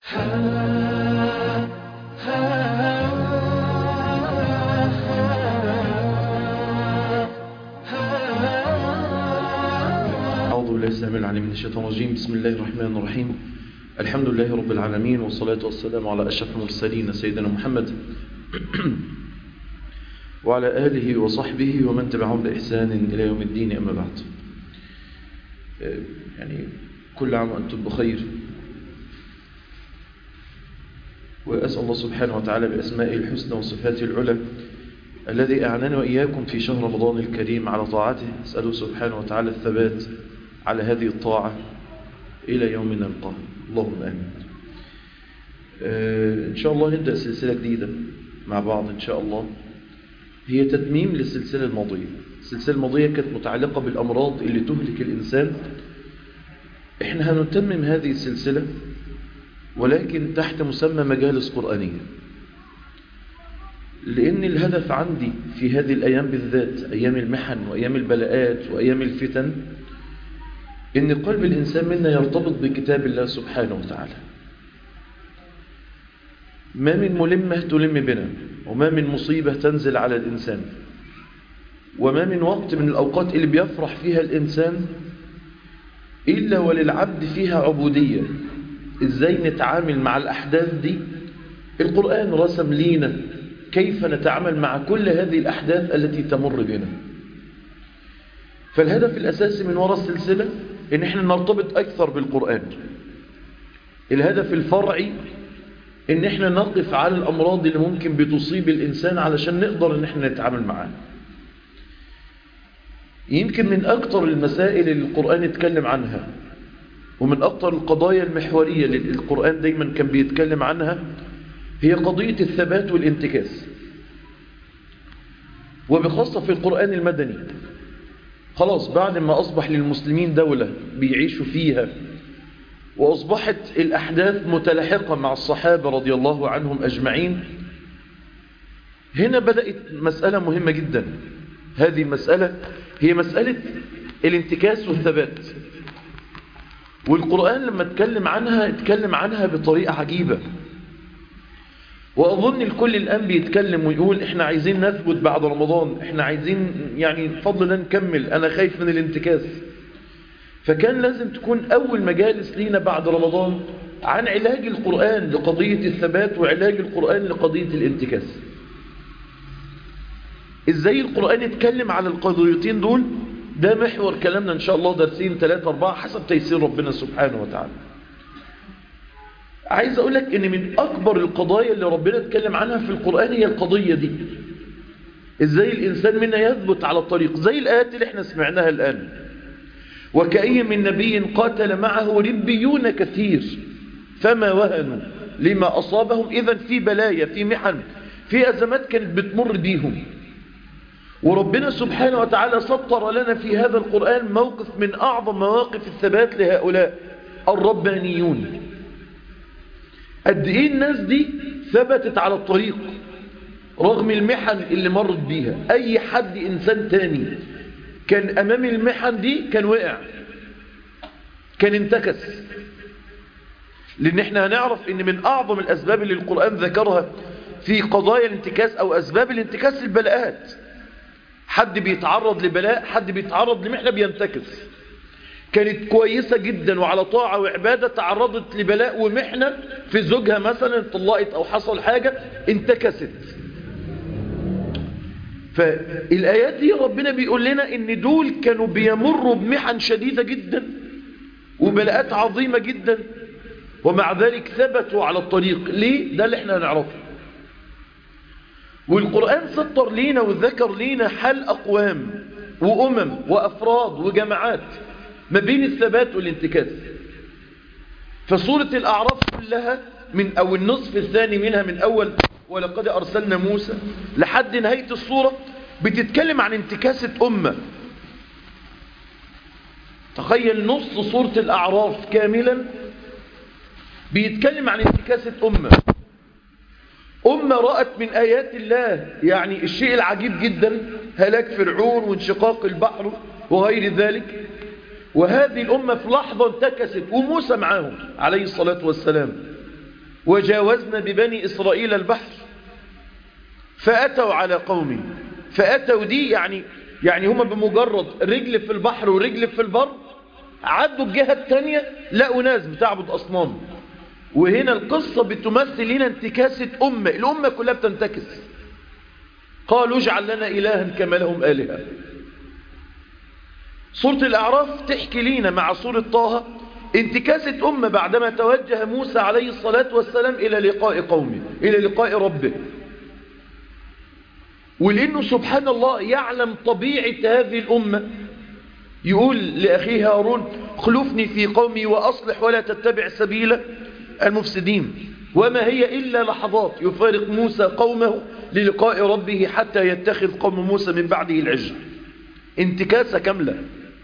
أعوذ بالله السلام العليم من الشيطان الرجيم بسم الله الرحمن الرحيم الحمد لله رب العالمين والصلاة والسلام على أشرف المرسلين سيدنا محمد وعلى آله وصحبه ومن تبعهم بإحسان إلى يوم الدين أما بعد يعني كل عام وأنتم بخير وأسأل الله سبحانه وتعالى بأسمائه الحسنى وصفاته العلى الذي أعنانا وإياكم في شهر رمضان الكريم على طاعته أسأله سبحانه وتعالى الثبات على هذه الطاعة إلى يوم نلقاه اللهم آمين آه إن شاء الله نبدأ سلسلة جديدة مع بعض إن شاء الله هي تتميم للسلسلة الماضية السلسلة الماضية كانت متعلقة بالأمراض اللي تهلك الإنسان إحنا هنتمم هذه السلسلة ولكن تحت مسمى مجالس قرآنية لأن الهدف عندي في هذه الأيام بالذات أيام المحن وأيام البلاءات وأيام الفتن إن قلب الإنسان منا يرتبط بكتاب الله سبحانه وتعالى ما من ملمة تلم بنا وما من مصيبة تنزل على الإنسان وما من وقت من الأوقات اللي بيفرح فيها الإنسان إلا وللعبد فيها عبودية إزاي نتعامل مع الأحداث دي القرآن رسم لينا كيف نتعامل مع كل هذه الأحداث التي تمر بنا فالهدف الأساسي من وراء السلسلة إن إحنا نرتبط أكثر بالقرآن الهدف الفرعي إن إحنا نقف على الأمراض اللي ممكن بتصيب الإنسان علشان نقدر إن إحنا نتعامل معاها يمكن من أكثر المسائل اللي القرآن اتكلم عنها ومن أكثر القضايا المحورية اللي القرآن دايما كان بيتكلم عنها هي قضية الثبات والانتكاس وبخاصة في القرآن المدني خلاص بعد ما أصبح للمسلمين دولة بيعيشوا فيها وأصبحت الأحداث متلاحقة مع الصحابة رضي الله عنهم أجمعين هنا بدأت مسألة مهمة جدا هذه المسألة هي مسألة الانتكاس والثبات والقرآن لما اتكلم عنها اتكلم عنها بطريقة عجيبة وأظن الكل الآن بيتكلم ويقول احنا عايزين نثبت بعد رمضان احنا عايزين يعني فضل الله نكمل أنا خايف من الانتكاس فكان لازم تكون أول مجالس لينا بعد رمضان عن علاج القرآن لقضية الثبات وعلاج القرآن لقضية الانتكاس ازاي القرآن يتكلم على القضيتين دول ده محور كلامنا ان شاء الله درسين ثلاثة أربعة حسب تيسير ربنا سبحانه وتعالى عايز اقول لك ان من اكبر القضايا اللي ربنا اتكلم عنها في القرآن هي القضية دي ازاي الانسان منا يثبت على الطريق زي الايات اللي احنا سمعناها الان وكأي من نبي قاتل معه ربيون كثير فما وهنوا لما اصابهم اذا في بلايا في محن في ازمات كانت بتمر بيهم وربنا سبحانه وتعالى سطر لنا في هذا القرآن موقف من أعظم مواقف الثبات لهؤلاء الربانيون قد إيه الناس دي ثبتت على الطريق رغم المحن اللي مرت بيها أي حد إنسان تاني كان أمام المحن دي كان وقع كان انتكس لأن احنا هنعرف ان من أعظم الأسباب اللي القرآن ذكرها في قضايا الانتكاس أو أسباب الانتكاس البلاءات حد بيتعرض لبلاء حد بيتعرض لمحنة بينتكس كانت كويسة جدا وعلى طاعة وعبادة تعرضت لبلاء ومحنة في زوجها مثلا طلقت أو حصل حاجة انتكست فالآيات دي ربنا بيقول لنا ان دول كانوا بيمروا بمحن شديدة جدا وبلاءات عظيمة جدا ومع ذلك ثبتوا على الطريق ليه؟ ده اللي احنا هنعرفه والقرآن سطر لينا وذكر لينا حال أقوام وأمم وأفراد وجماعات ما بين الثبات والانتكاس فسورة الأعراف كلها من أو النصف الثاني منها من أول ولقد أرسلنا موسى لحد نهاية الصورة بتتكلم عن انتكاسة أمة تخيل نص سورة الأعراف كاملا بيتكلم عن انتكاسة أمة أمة رأت من آيات الله يعني الشيء العجيب جدا هلاك فرعون وانشقاق البحر وغير ذلك وهذه الأمة في لحظة انتكست وموسى معاهم عليه الصلاة والسلام وجاوزنا ببني إسرائيل البحر فأتوا على قوم فأتوا دي يعني يعني هما بمجرد رجل في البحر ورجل في البر عدوا الجهة التانية لقوا ناس بتعبد أصنام وهنا القصة بتمثل لنا انتكاسة أمة الأمة كلها بتنتكس قالوا اجعل لنا إلها كما لهم آلهة سورة الأعراف تحكي لنا مع سورة طه انتكاسة أمة بعدما توجه موسى عليه الصلاة والسلام إلى لقاء قومه إلى لقاء ربه ولأنه سبحان الله يعلم طبيعة هذه الأمة يقول لأخيه هارون خلفني في قومي وأصلح ولا تتبع سبيل المفسدين وما هي إلا لحظات يفارق موسى قومه للقاء ربه حتى يتخذ قوم موسى من بعده العجل انتكاسة كاملة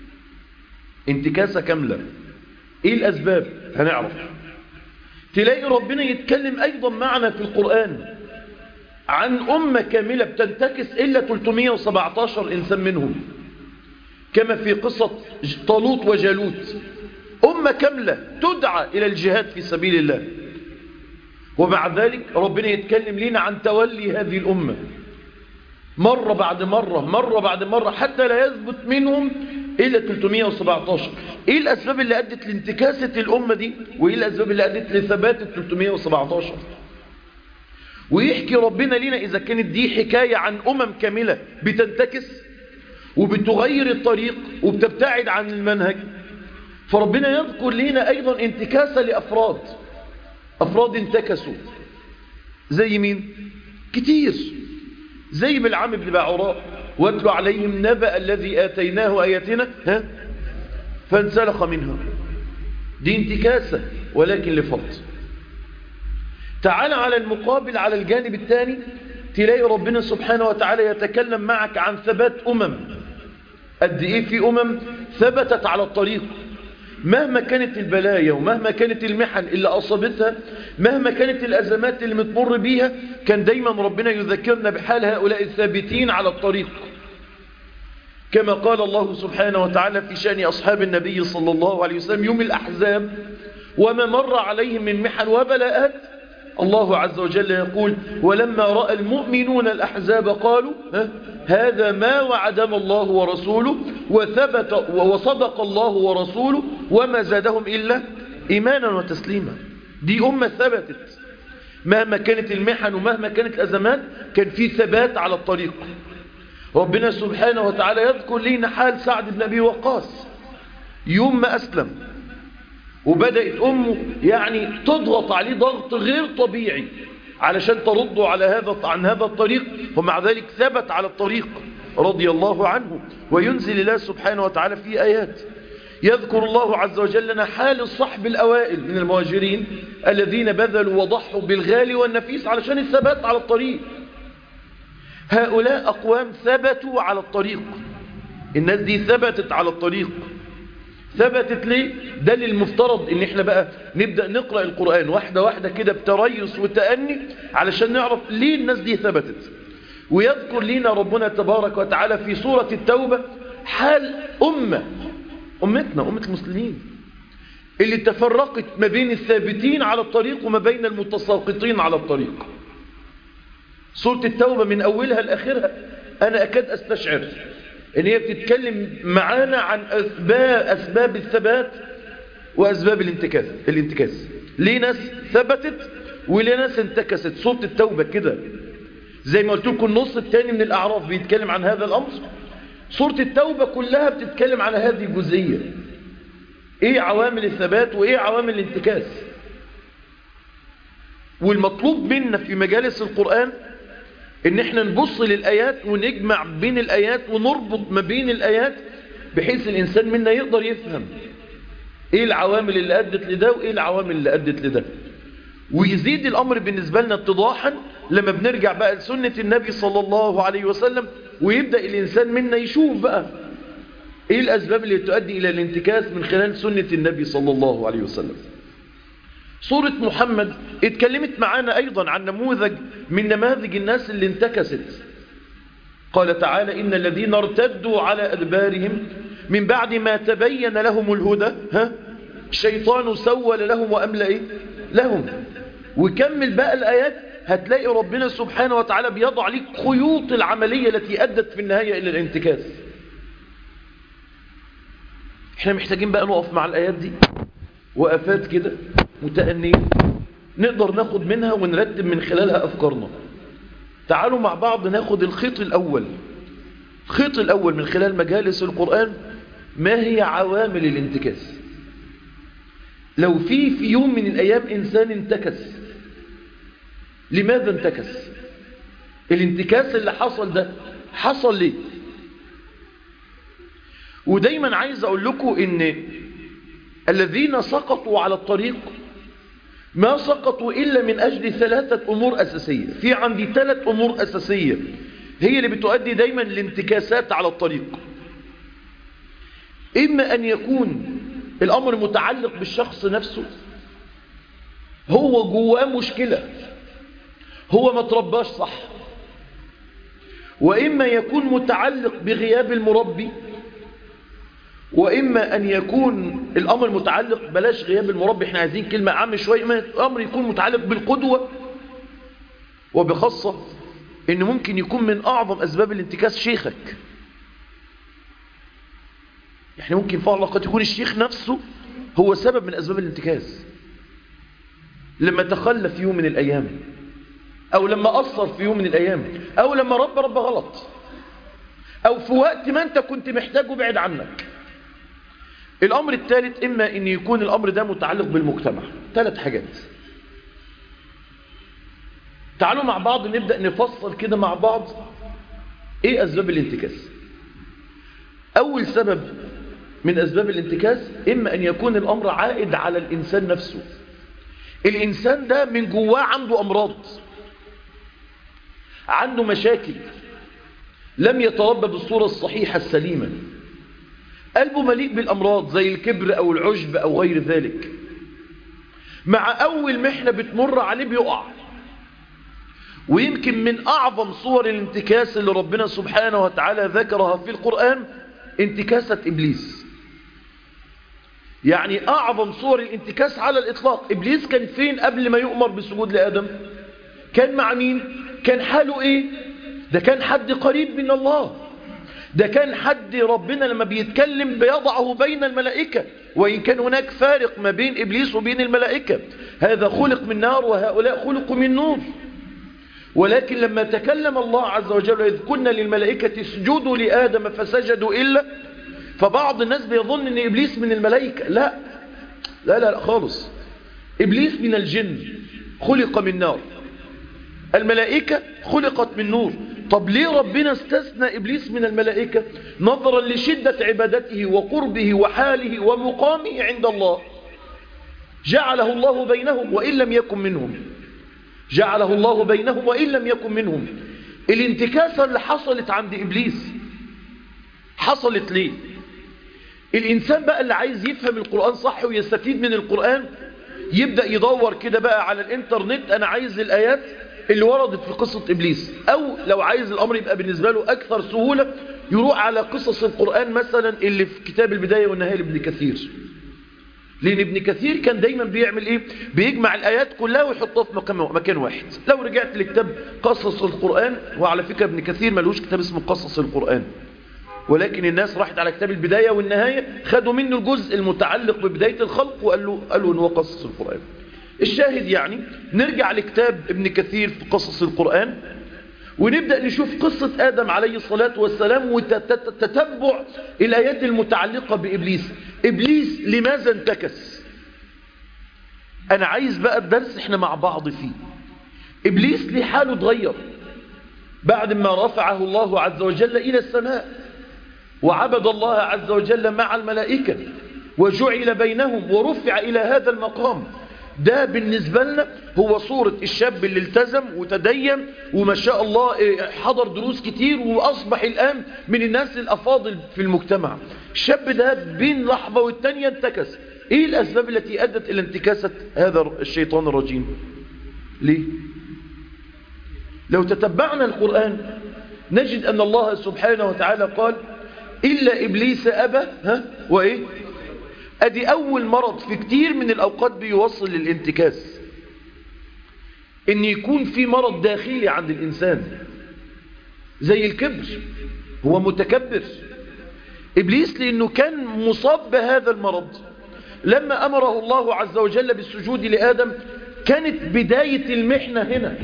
انتكاسة كاملة ايه الأسباب هنعرف تلاقي ربنا يتكلم أيضا معنا في القرآن عن أمة كاملة بتنتكس إلا 317 إنسان منهم كما في قصة طالوت وجالوت أمة كاملة تدعى إلى الجهاد في سبيل الله ومع ذلك ربنا يتكلم لنا عن تولي هذه الأمة مرة بعد مرة مرة بعد مرة حتى لا يثبت منهم إلا 317 إيه الأسباب اللي أدت لانتكاسة الأمة دي وإيه الأسباب اللي أدت لثبات ال 317 ويحكي ربنا لنا إذا كانت دي حكاية عن أمم كاملة بتنتكس وبتغير الطريق وبتبتعد عن المنهج فربنا يذكر لنا أيضا انتكاسة لأفراد أفراد انتكسوا زي مين كتير زي بالعام بن باعوراء واتلو عليهم نبأ الذي آتيناه آياتنا ها فانسلخ منها دي انتكاسة ولكن لفرض تعال على المقابل على الجانب الثاني تلاقي ربنا سبحانه وتعالى يتكلم معك عن ثبات أمم قد إيه في أمم ثبتت على الطريق مهما كانت البلايا ومهما كانت المحن اللي أصابتها مهما كانت الأزمات اللي متمر بيها كان دايما ربنا يذكرنا بحال هؤلاء الثابتين على الطريق كما قال الله سبحانه وتعالى في شأن أصحاب النبي صلى الله عليه وسلم يوم الأحزاب وما مر عليهم من محن وبلاءات الله عز وجل يقول ولما رأى المؤمنون الأحزاب قالوا هذا ما وعدنا الله ورسوله وثبت وصدق الله ورسوله وما زادهم إلا إيمانا وتسليما دي أمة ثبتت مهما كانت المحن ومهما كانت الأزمات كان في ثبات على الطريق ربنا سبحانه وتعالى يذكر لنا حال سعد بن أبي وقاص يوم ما أسلم وبدأت أمه يعني تضغط عليه ضغط غير طبيعي علشان ترده على هذا عن هذا الطريق ومع ذلك ثبت على الطريق رضي الله عنه وينزل الله سبحانه وتعالى في آيات يذكر الله عز وجل لنا حال الصحب الأوائل من المهاجرين الذين بذلوا وضحوا بالغالي والنفيس علشان الثبات على الطريق هؤلاء أقوام ثبتوا على الطريق الناس دي ثبتت على الطريق ثبتت ليه ده للمفترض ان احنا بقى نبدأ نقرأ القرآن واحدة واحدة كده بتريث وتأني علشان نعرف ليه الناس دي ثبتت ويذكر لنا ربنا تبارك وتعالى في سورة التوبة حال أمة أمتنا أمة المسلمين اللي تفرقت ما بين الثابتين على الطريق وما بين المتساقطين على الطريق سورة التوبة من أولها لآخرها أنا أكاد أستشعر ان هي بتتكلم معانا عن أسباب, أسباب الثبات وأسباب الانتكاس الانتكاس ليه ناس ثبتت وليه ناس انتكست صوت التوبة كده زي ما قلت لكم النص الثاني من الأعراف بيتكلم عن هذا الأمر صورة التوبة كلها بتتكلم على هذه الجزئية ايه عوامل الثبات وايه عوامل الانتكاس والمطلوب منا في مجالس القرآن ان احنا نبص للآيات ونجمع بين الآيات ونربط ما بين الآيات بحيث الإنسان منا يقدر يفهم ايه العوامل اللي أدت لده وايه العوامل اللي أدت لده ويزيد الأمر بالنسبة لنا اتضاحا لما بنرجع بقى لسنة النبي صلى الله عليه وسلم ويبدأ الإنسان منا يشوف بقى ايه الأسباب اللي تؤدي إلى الانتكاس من خلال سنة النبي صلى الله عليه وسلم سورة محمد اتكلمت معانا أيضا عن نموذج من نماذج الناس اللي انتكست قال تعالى إن الذين ارتدوا على أدبارهم من بعد ما تبين لهم الهدى ها الشيطان سول لهم وأملأ إيه؟ لهم وكمل بقى الآيات هتلاقي ربنا سبحانه وتعالى بيضع لك خيوط العملية التي أدت في النهاية إلى الانتكاس احنا محتاجين بقى نقف مع الآيات دي وقفات كده متأنية نقدر ناخد منها ونرتب من خلالها أفكارنا تعالوا مع بعض ناخد الخيط الأول الخيط الأول من خلال مجالس القرآن ما هي عوامل الانتكاس لو في في يوم من الأيام إنسان انتكس لماذا انتكس الانتكاس اللي حصل ده حصل ليه ودايما عايز أقول لكم إن الذين سقطوا على الطريق ما سقطوا إلا من أجل ثلاثة أمور أساسية في عندي ثلاث أمور أساسية هي اللي بتؤدي دايما لانتكاسات على الطريق إما أن يكون الأمر متعلق بالشخص نفسه هو جواه مشكلة هو ما ترباش صح وإما يكون متعلق بغياب المربي وإما أن يكون الأمر متعلق بلاش غياب المربي احنا عايزين كلمة عام شوية إما الأمر يكون متعلق بالقدوة وبخاصة إن ممكن يكون من أعظم أسباب الانتكاس شيخك يعني ممكن فعلا قد يكون الشيخ نفسه هو سبب من أسباب الانتكاس لما تخلى في يوم من الأيام أو لما قصر في يوم من الأيام أو لما رب رب غلط أو في وقت ما أنت كنت محتاجه بعد عنك الأمر الثالث إما أن يكون الأمر ده متعلق بالمجتمع ثلاث حاجات تعالوا مع بعض نبدأ نفصل كده مع بعض إيه أسباب الانتكاس أول سبب من أسباب الانتكاس إما أن يكون الأمر عائد على الإنسان نفسه الإنسان ده من جواه عنده أمراض عنده مشاكل لم يتربى بالصورة الصحيحة السليمة قلبه مليء بالأمراض زي الكبر أو العجب أو غير ذلك مع أول محنة بتمر عليه بيقع ويمكن من أعظم صور الانتكاس اللي ربنا سبحانه وتعالى ذكرها في القرآن انتكاسة إبليس يعني أعظم صور الانتكاس على الإطلاق إبليس كان فين قبل ما يؤمر بالسجود لآدم كان مع مين كان حاله إيه ده كان حد قريب من الله ده كان حد ربنا لما بيتكلم بيضعه بين الملائكة وإن كان هناك فارق ما بين إبليس وبين الملائكة هذا خلق من نار وهؤلاء خلقوا من نور ولكن لما تكلم الله عز وجل إذ كنا للملائكة اسجدوا لآدم فسجدوا إلا فبعض الناس بيظن أن إبليس من الملائكة لا لا لا, لا خالص إبليس من الجن خلق من نار الملائكة خلقت من نور طب ليه ربنا استثنى إبليس من الملائكة نظرا لشدة عبادته وقربه وحاله ومقامه عند الله جعله الله بينهم وإن لم يكن منهم جعله الله بينهم وإن لم يكن منهم الانتكاسة اللي حصلت عند إبليس حصلت ليه الإنسان بقى اللي عايز يفهم القرآن صح ويستفيد من القرآن يبدأ يدور كده بقى على الانترنت أنا عايز الآيات اللي وردت في قصة إبليس أو لو عايز الأمر يبقى بالنسبة له أكثر سهولة يروح على قصص القرآن مثلا اللي في كتاب البداية والنهاية لابن كثير لأن ابن كثير كان دايما بيعمل إيه بيجمع الآيات كلها ويحطها في مكان, مكان واحد لو رجعت لكتاب قصص القرآن وعلى فكرة ابن كثير ملوش كتاب اسمه قصص القرآن ولكن الناس راحت على كتاب البداية والنهاية خدوا منه الجزء المتعلق ببداية الخلق وقالوا قالوا انه قصص القرآن الشاهد يعني نرجع لكتاب ابن كثير في قصص القرآن ونبدأ نشوف قصة آدم عليه الصلاة والسلام وتتبع الآيات المتعلقة بإبليس إبليس لماذا انتكس أنا عايز بقى الدرس احنا مع بعض فيه إبليس ليه حاله اتغير بعد ما رفعه الله عز وجل إلى السماء وعبد الله عز وجل مع الملائكة وجعل بينهم ورفع إلى هذا المقام ده بالنسبة لنا هو صورة الشاب اللي التزم وتدين وما شاء الله حضر دروس كتير وأصبح الآن من الناس الأفاضل في المجتمع الشاب ده بين لحظة والتانية انتكس ايه الأسباب التي أدت إلى انتكاسة هذا الشيطان الرجيم ليه لو تتبعنا القرآن نجد أن الله سبحانه وتعالى قال إلا إبليس أبى ها وإيه أدي أول مرض في كتير من الأوقات بيوصل للانتكاس ان يكون في مرض داخلي عند الانسان زي الكبر هو متكبر ابليس لانه كان مصاب بهذا المرض لما امره الله عز وجل بالسجود لادم كانت بداية المحنة هنا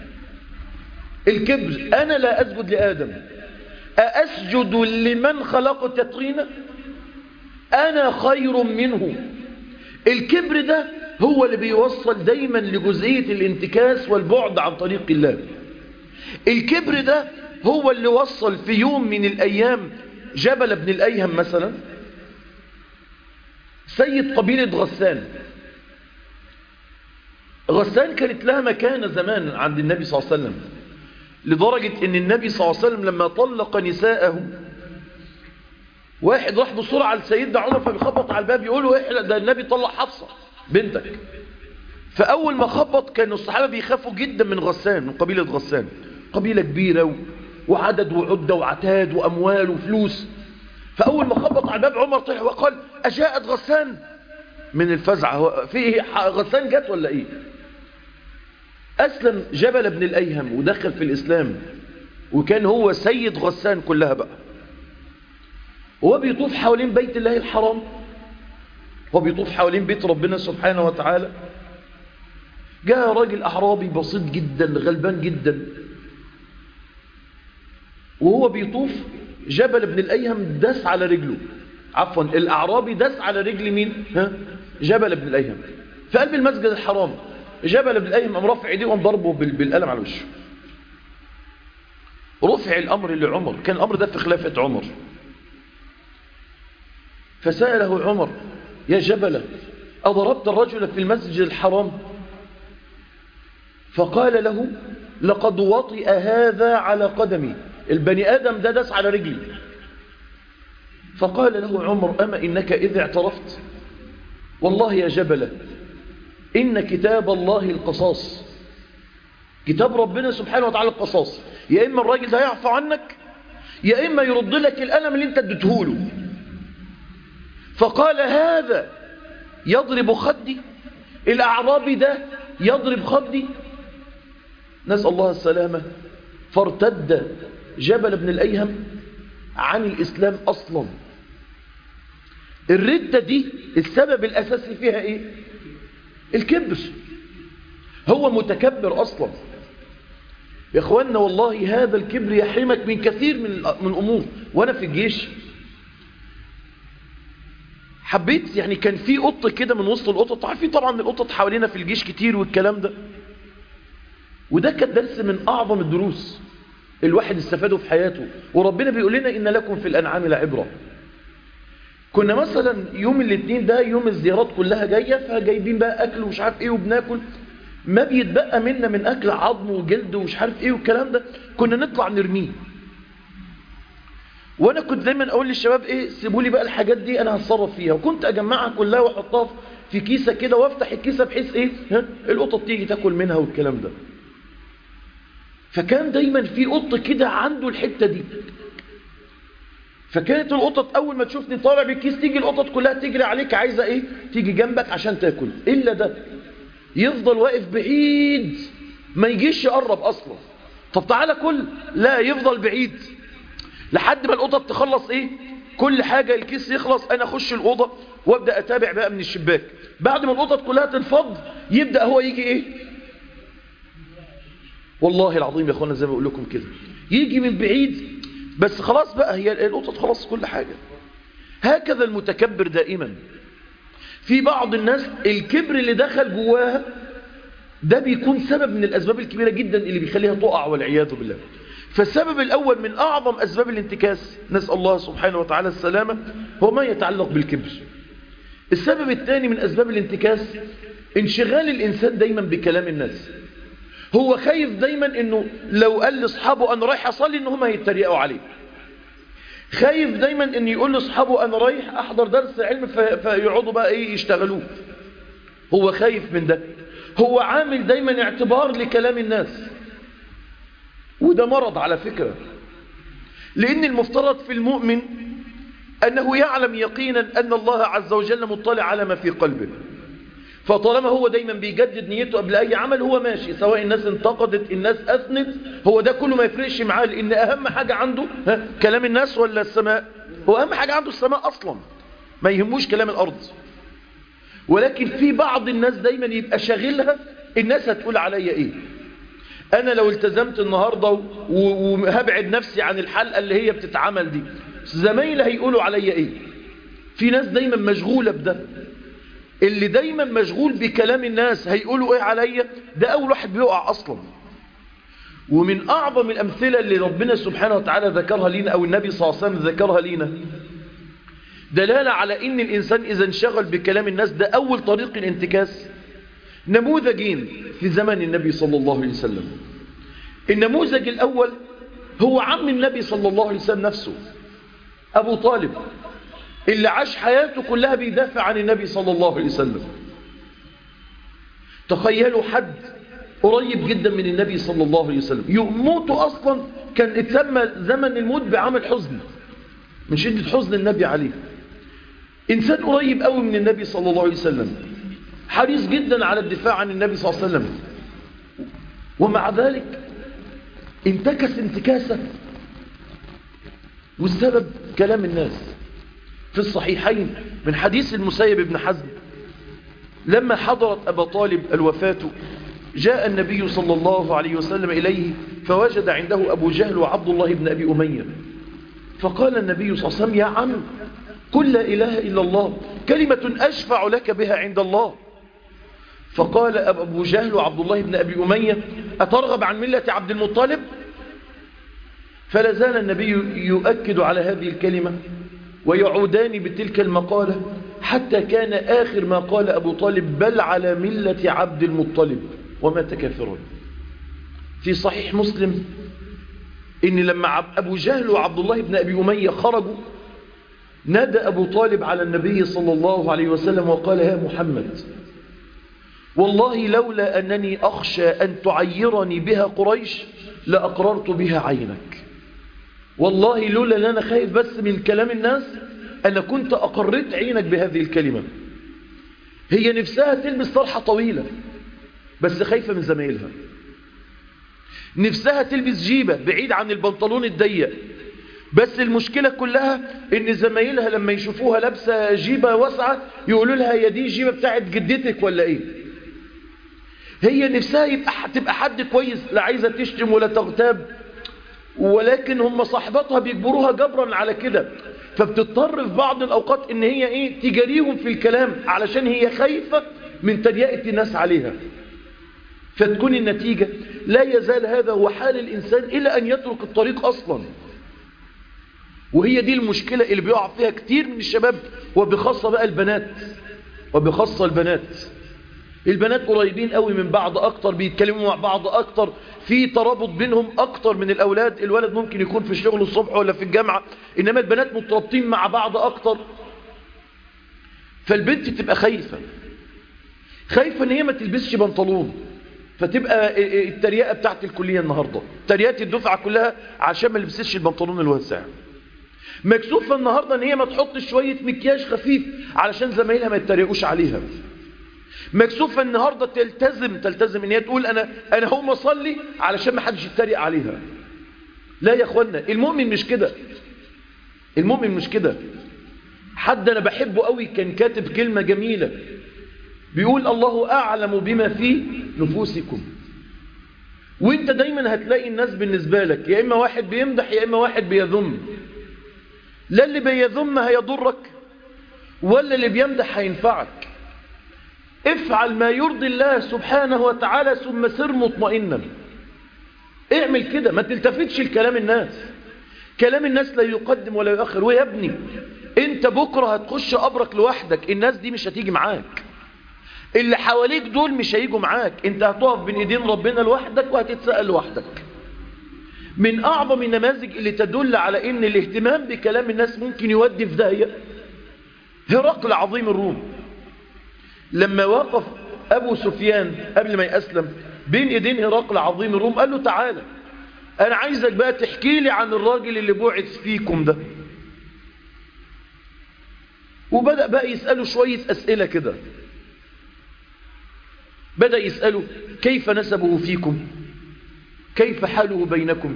الكبر انا لا اسجد لادم أأسجد لمن خلق تطرينا أنا خير منه الكبر ده هو اللي بيوصل دايما لجزئية الانتكاس والبعد عن طريق الله الكبر ده هو اللي وصل في يوم من الأيام جبل بن الأيهم مثلا سيد قبيلة غسان غسان كانت لها مكانة زمان عند النبي صلى الله عليه وسلم لدرجة ان النبي صلى الله عليه وسلم لما طلق نساءه واحد راح بسرعة لسيدنا عمر فبيخبط على الباب يقول له احلق ده النبي طلق حفصة بنتك فأول ما خبط كانوا الصحابة بيخافوا جدا من غسان من قبيلة غسان قبيلة كبيرة و... وعدد وعدة وعتاد وأموال وفلوس فأول ما خبط على الباب عمر طلع وقال أجاءت غسان من الفزعة في غسان جت ولا إيه أسلم جبل بن الأيهم ودخل في الإسلام وكان هو سيد غسان كلها بقى هو بيطوف حوالين بيت الله الحرام هو بيطوف حوالين بيت ربنا سبحانه وتعالى جاء راجل أعرابي بسيط جدا غلبان جدا وهو بيطوف جبل بن الأيهم داس على رجله عفوا الأعرابي داس على رجل مين ها؟ جبل بن الأيهم في قلب المسجد الحرام جبل بن الأيهم قام رافع ايديه وقام ضربه بالقلم على وشه رفع الأمر لعمر كان الأمر ده في خلافة عمر فسأله عمر يا جبل أضربت الرجل في المسجد الحرام فقال له لقد وطئ هذا على قدمي البني آدم ده دس على رجلي فقال له عمر أما إنك إذا اعترفت والله يا جبل إن كتاب الله القصاص كتاب ربنا سبحانه وتعالى القصاص يا إما الراجل ده يعفو عنك يا إما يرد لك الألم اللي انت اديتهوله فقال هذا يضرب خدي الأعرابي ده يضرب خدي نسأل الله السلامة فارتد جبل بن الأيهم عن الإسلام أصلا الردة دي السبب الأساسي فيها إيه الكبر هو متكبر أصلا يا أخوانا والله هذا الكبر يحرمك من كثير من من أمور وأنا في الجيش حبيت يعني كان في قط كده من وسط القطط عارفين طبعا القطط حوالينا في الجيش كتير والكلام ده وده كان درس من أعظم الدروس الواحد استفاده في حياته وربنا بيقول لنا إن لكم في الأنعام لعبرة كنا مثلا يوم الاثنين ده يوم الزيارات كلها جاية فجايبين بقى أكل ومش عارف إيه وبناكل ما بيتبقى منا من أكل عظم وجلد ومش عارف إيه والكلام ده كنا نطلع نرميه وانا كنت دايما اقول للشباب ايه سيبوا لي بقى الحاجات دي انا هتصرف فيها وكنت اجمعها كلها واحطها في كيسه كده وافتح الكيسه بحيث ايه ها القطط تيجي تاكل منها والكلام ده فكان دايما في قط كده عنده الحته دي فكانت القطط اول ما تشوفني طالع بالكيس تيجي القطط كلها تجري عليك عايزه ايه تيجي جنبك عشان تاكل الا ده يفضل واقف بعيد ما يجيش يقرب اصلا طب تعالى كل لا يفضل بعيد لحد ما القطط تخلص ايه كل حاجة الكيس يخلص انا اخش الأوضة وابدأ اتابع بقى من الشباك بعد ما القطط كلها تنفض يبدأ هو يجي ايه والله العظيم يا اخوانا زي ما بقول لكم كده يجي من بعيد بس خلاص بقى هي القطط خلاص كل حاجة هكذا المتكبر دائما في بعض الناس الكبر اللي دخل جواها ده بيكون سبب من الأسباب الكبيرة جدا اللي بيخليها تقع والعياذ بالله فالسبب الأول من أعظم أسباب الانتكاس نسأل الله سبحانه وتعالى السلامة هو ما يتعلق بالكبر السبب الثاني من أسباب الانتكاس انشغال الإنسان دايما بكلام الناس هو خايف دايما انه لو قال لاصحابه انا رايح اصلي ان هم هيتريقوا عليه خايف دايما ان يقول لاصحابه انا رايح احضر درس علم فيقعدوا بقى ايه يشتغلوه هو خايف من ده هو عامل دايما اعتبار لكلام الناس وده مرض على فكرة لأن المفترض في المؤمن أنه يعلم يقينا أن الله عز وجل مطلع على ما في قلبه فطالما هو دايما بيجدد نيته قبل أي عمل هو ماشي سواء الناس انتقدت الناس أثنت هو ده كله ما يفرقش معاه لأن أهم حاجة عنده ها كلام الناس ولا السماء هو أهم حاجة عنده السماء أصلا ما يهموش كلام الأرض ولكن في بعض الناس دايما يبقى شاغلها الناس هتقول عليا ايه انا لو التزمت النهاردة وهبعد نفسي عن الحلقة اللي هي بتتعمل دي زمايلي هيقولوا عليا ايه في ناس دايما مشغولة بده اللي دايما مشغول بكلام الناس هيقولوا ايه عليا ده اول واحد بيقع اصلا ومن اعظم الامثلة اللي ربنا سبحانه وتعالى ذكرها لينا او النبي صلى الله عليه وسلم ذكرها لينا دلالة على ان الانسان اذا انشغل بكلام الناس ده اول طريق الانتكاس نموذجين في زمن النبي صلى الله عليه وسلم النموذج الاول هو عم النبي صلى الله عليه وسلم نفسه ابو طالب اللي عاش حياته كلها بيدافع عن النبي صلى الله عليه وسلم تخيلوا حد قريب جدا من النبي صلى الله عليه وسلم يموته اصلا كان اتسمى زمن الموت بعمل حزن من شدة حزن النبي عليه إنسان قريب قوي من النبي صلى الله عليه وسلم حريص جدا على الدفاع عن النبي صلى الله عليه وسلم ومع ذلك انتكس انتكاسة والسبب كلام الناس في الصحيحين من حديث المسيب بن حزم لما حضرت أبا طالب الوفاة جاء النبي صلى الله عليه وسلم إليه فوجد عنده أبو جهل وعبد الله بن أبي أمية فقال النبي صلى الله عليه وسلم يا عم قل لا إله إلا الله كلمة أشفع لك بها عند الله فقال أبو جهل وعبد الله بن أبي أمية أترغب عن ملة عبد المطلب فلا زال النبي يؤكد على هذه الكلمة ويعودان بتلك المقالة حتى كان آخر ما قال أبو طالب بل على ملة عبد المطلب ومات كافرا في صحيح مسلم إن لما أبو جهل وعبد الله بن أبي أمية خرجوا نادى أبو طالب على النبي صلى الله عليه وسلم وقال يا محمد والله لولا أنني أخشى أن تعيرني بها قريش لأقررت بها عينك والله لولا أن أنا خايف بس من كلام الناس أنا كنت أقررت عينك بهذه الكلمة هي نفسها تلبس طرحة طويلة بس خايفة من زمايلها نفسها تلبس جيبة بعيد عن البنطلون الضيق بس المشكلة كلها ان زمايلها لما يشوفوها لابسة جيبة واسعة يقولوا لها هي دي جيبة بتاعت جدتك ولا ايه هي نفسها يبقى تبقى حد كويس لا عايزة تشتم ولا تغتاب ولكن هم صاحباتها بيجبروها جبرا على كده فبتضطر في بعض الاوقات ان هي ايه تجاريهم في الكلام علشان هي خايفة من تريقة الناس عليها فتكون النتيجة لا يزال هذا هو حال الإنسان إلى أن يترك الطريق أصلا وهي دي المشكلة اللي بيقع فيها كتير من الشباب وبخاصة بقى البنات وبخاصة البنات البنات قريبين قوي من بعض أكتر بيتكلموا مع بعض أكتر في ترابط بينهم أكتر من الأولاد الولد ممكن يكون في الشغل الصبح ولا في الجامعة إنما البنات مترابطين مع بعض أكتر فالبنت تبقى خايفة خايفة ان هي ما تلبسش بنطلون فتبقى التريقة بتاعت الكلية النهاردة تريقة الدفعة كلها عشان ما لبسش البنطلون الواسع مكسوفة النهاردة ان هي ما تحطش شوية مكياج خفيف علشان زمايلها ما يتريقوش عليها مكسوفة النهاردة تلتزم تلتزم ان هي تقول انا انا هقوم اصلي علشان ما حدش يتريق عليها لا يا اخوانا المؤمن مش كده المؤمن مش كده حد انا بحبه قوي كان كاتب كلمة جميلة بيقول الله أعلم بما في نفوسكم وانت دايما هتلاقي الناس بالنسبة لك يا إما واحد بيمدح يا إما واحد بيذم لا اللي بيذم هيضرك ولا اللي بيمدح هينفعك افعل ما يرضي الله سبحانه وتعالى ثم سر مطمئنا اعمل كده ما تلتفتش لكلام الناس كلام الناس لا يقدم ولا يؤخر ويا ابني انت بكرة هتخش قبرك لوحدك الناس دي مش هتيجي معاك اللي حواليك دول مش هيجوا معاك انت هتقف بين ايدين ربنا لوحدك وهتتسأل لوحدك من اعظم النماذج اللي تدل على ان الاهتمام بكلام الناس ممكن يودي في داهية هرقل عظيم الروم لما وقف ابو سفيان قبل ما يأسلم بين ايدين هرقل عظيم الروم قال له تعالى انا عايزك بقى تحكي لي عن الراجل اللي بعث فيكم ده وبدأ بقى يسأله شوية اسئلة كده بدأ يسأله كيف نسبه فيكم كيف حاله بينكم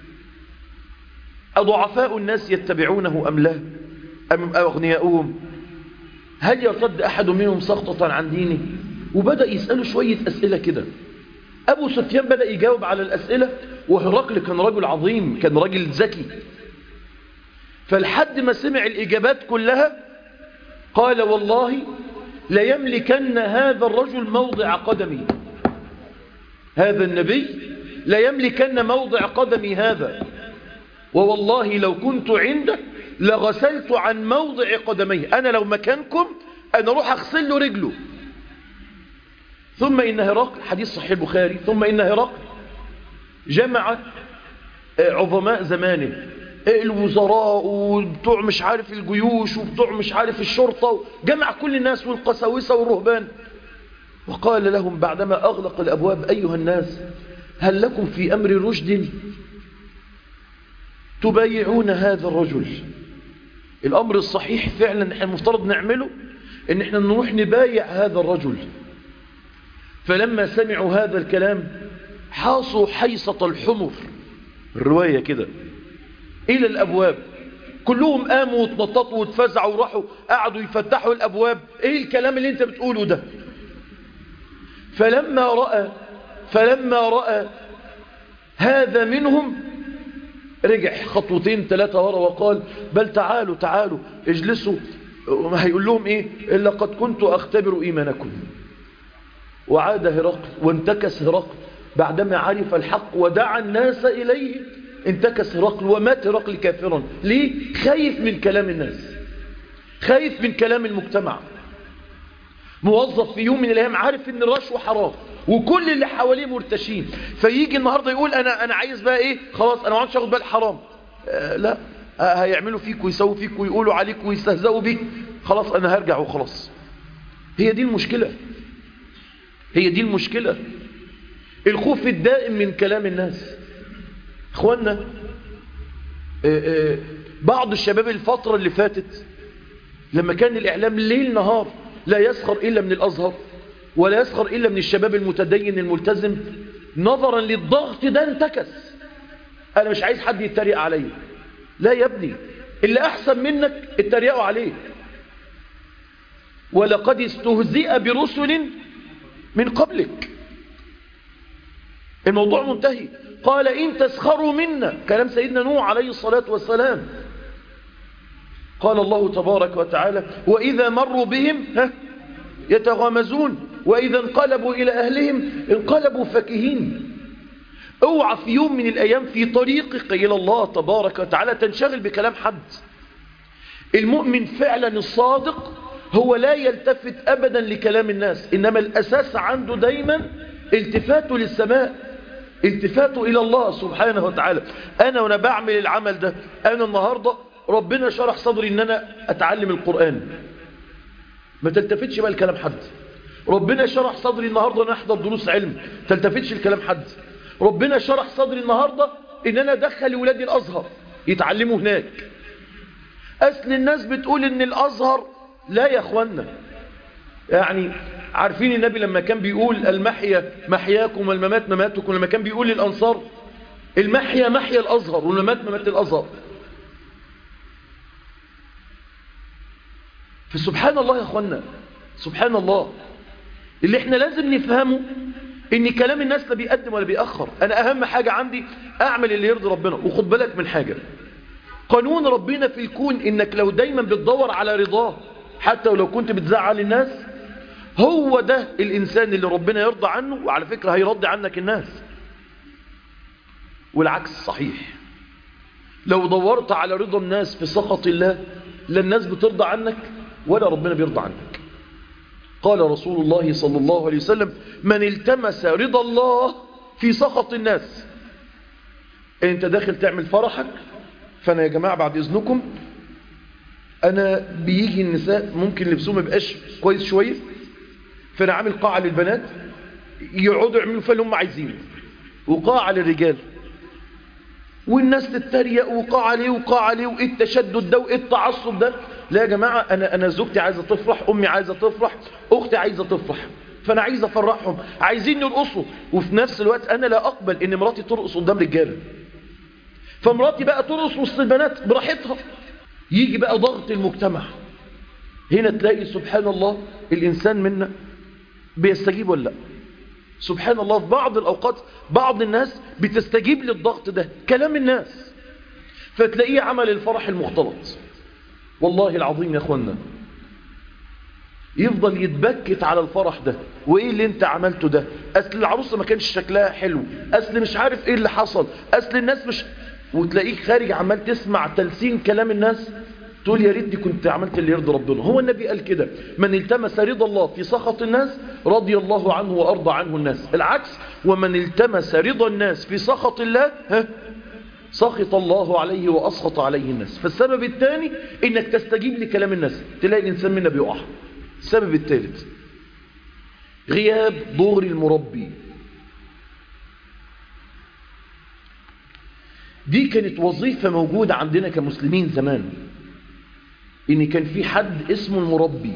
أضعفاء الناس يتبعونه أم لا أم أغنياؤهم هل يرتد أحد منهم سخطة عن دينه وبدأ يسأله شوية أسئلة كده أبو سفيان بدأ يجاوب على الأسئلة وهرقل كان رجل عظيم كان رجل ذكي فالحد ما سمع الإجابات كلها قال والله ليملكن هذا الرجل موضع قدمي هذا النبي ليملكن موضع قدمي هذا ووالله لو كنت عنده لغسلت عن موضع قدميه أنا لو مكانكم أنا أروح أغسل له رجله ثم إن هرقل حديث صحيح البخاري ثم إن هرقل جمع عظماء زمانه الوزراء وبتوع مش عارف الجيوش وبتوع مش عارف الشرطة جمع كل الناس والقساوسة والرهبان وقال لهم بعدما أغلق الأبواب أيها الناس هل لكم في أمر رشد تبايعون هذا الرجل الأمر الصحيح فعلا احنا المفترض نعمله ان احنا نروح نبايع هذا الرجل فلما سمعوا هذا الكلام حاصوا حيصة الحمر الرواية كده إلى الأبواب كلهم قاموا واتنططوا واتفزعوا وراحوا قعدوا يفتحوا الأبواب إيه الكلام اللي انت بتقوله ده فلما رأى فلما رأى هذا منهم رجع خطوتين ثلاثة ورا وقال بل تعالوا تعالوا اجلسوا هيقول لهم ايه إلا قد كنت أختبر إيمانكم وعاد هرقل وانتكس هرقل بعدما عرف الحق ودعا الناس إليه انتكس هرقل ومات هرقل كافرا ليه خايف من كلام الناس خايف من كلام المجتمع موظف في يوم من الأيام عارف ان الرشوة حرام وكل اللي حواليه مرتشين فيجي النهاردة يقول أنا, أنا عايز بقى إيه خلاص أنا ما عادش أخد بال حرام آه لا آه هيعملوا فيك ويسووا فيك ويقولوا عليك ويستهزئوا بيك خلاص أنا هرجع وخلاص هي دي المشكلة هي دي المشكلة الخوف الدائم من كلام الناس اخوانا آه بعض الشباب الفترة اللي فاتت لما كان الإعلام ليل نهار لا يسخر إلا من الأزهر ولا يسخر إلا من الشباب المتدين الملتزم نظرا للضغط ده انتكس أنا مش عايز حد يتريق علي لا يا ابني اللي أحسن منك اتريقوا عليه ولقد استهزئ برسل من قبلك الموضوع منتهي قال إن تسخروا منا كلام سيدنا نوح عليه الصلاة والسلام قال الله تبارك وتعالى وإذا مروا بهم ها يتغامزون وإذا انقلبوا إلى أهلهم انقلبوا فكهين اوعى في يوم من الأيام في طريقك إلى الله تبارك وتعالى تنشغل بكلام حد المؤمن فعلا الصادق هو لا يلتفت أبدا لكلام الناس إنما الأساس عنده دايما التفاته للسماء التفاته إلى الله سبحانه وتعالى أنا وأنا بعمل العمل ده أنا النهاردة ربنا شرح صدري إن أنا أتعلم القرآن ما تلتفتش بقى لكلام حد ربنا شرح صدري النهاردة أن أحضر دروس علم تلتفتش لكلام حد ربنا شرح صدري النهاردة إن أنا أدخل ولادي الأزهر يتعلموا هناك أصل الناس بتقول إن الأزهر لا يا أخوانا يعني عارفين النبي لما كان بيقول المحيا محياكم والممات مماتكم لما كان بيقول للأنصار المحيا محيا الأزهر والممات ممات الأزهر فسبحان الله يا أخوانا سبحان الله اللي احنا لازم نفهمه ان كلام الناس لا بيقدم ولا بيأخر انا اهم حاجة عندي اعمل اللي يرضي ربنا وخد بالك من حاجة قانون ربنا في الكون انك لو دايما بتدور على رضاه حتى ولو كنت بتزعل الناس هو ده الانسان اللي ربنا يرضى عنه وعلى فكرة هيرضي عنك الناس والعكس صحيح لو دورت على رضا الناس في سخط الله لا الناس بترضى عنك ولا ربنا بيرضى عنك قال رسول الله صلى الله عليه وسلم من التمس رضا الله في سخط الناس انت داخل تعمل فرحك فانا يا جماعة بعد اذنكم انا بيجي النساء ممكن لبسهم يبقاش كويس شوية فانا عامل قاعة للبنات يقعدوا يعملوا فيها اللي هم عايزينه وقاعة للرجال والناس تتريق وقاع عليه وقاع عليه وايه التشدد ده وايه التعصب ده لا يا جماعة انا انا زوجتي عايزة تفرح امي عايزة تفرح اختي عايزة تفرح فانا عايز افرحهم عايزين يرقصوا وفي نفس الوقت انا لا اقبل ان مراتي ترقص قدام رجاله فمراتي بقى ترقص وسط البنات براحتها يجي بقى ضغط المجتمع هنا تلاقي سبحان الله الانسان منا بيستجيب ولا لا سبحان الله في بعض الاوقات بعض الناس بتستجيب للضغط ده كلام الناس فتلاقيه عمل الفرح المختلط والله العظيم يا اخوانا يفضل يتبكت على الفرح ده وايه اللي انت عملته ده اصل العروسه ما كانش شكلها حلو اصل مش عارف ايه اللي حصل اصل الناس مش وتلاقيك خارج عمال تسمع تلسين كلام الناس تقول يا ريتني كنت عملت اللي يرضي ربنا هو النبي قال كده من التمس رضا الله في سخط الناس رضي الله عنه وارضى عنه الناس العكس ومن التمس رضا الناس في سخط الله ها سخط الله عليه وأسخط عليه الناس فالسبب الثاني إنك تستجيب لكلام الناس تلاقي الإنسان منا بيقع السبب الثالث غياب دور المربي دي كانت وظيفة موجودة عندنا كمسلمين زمان إن كان في حد اسمه المربي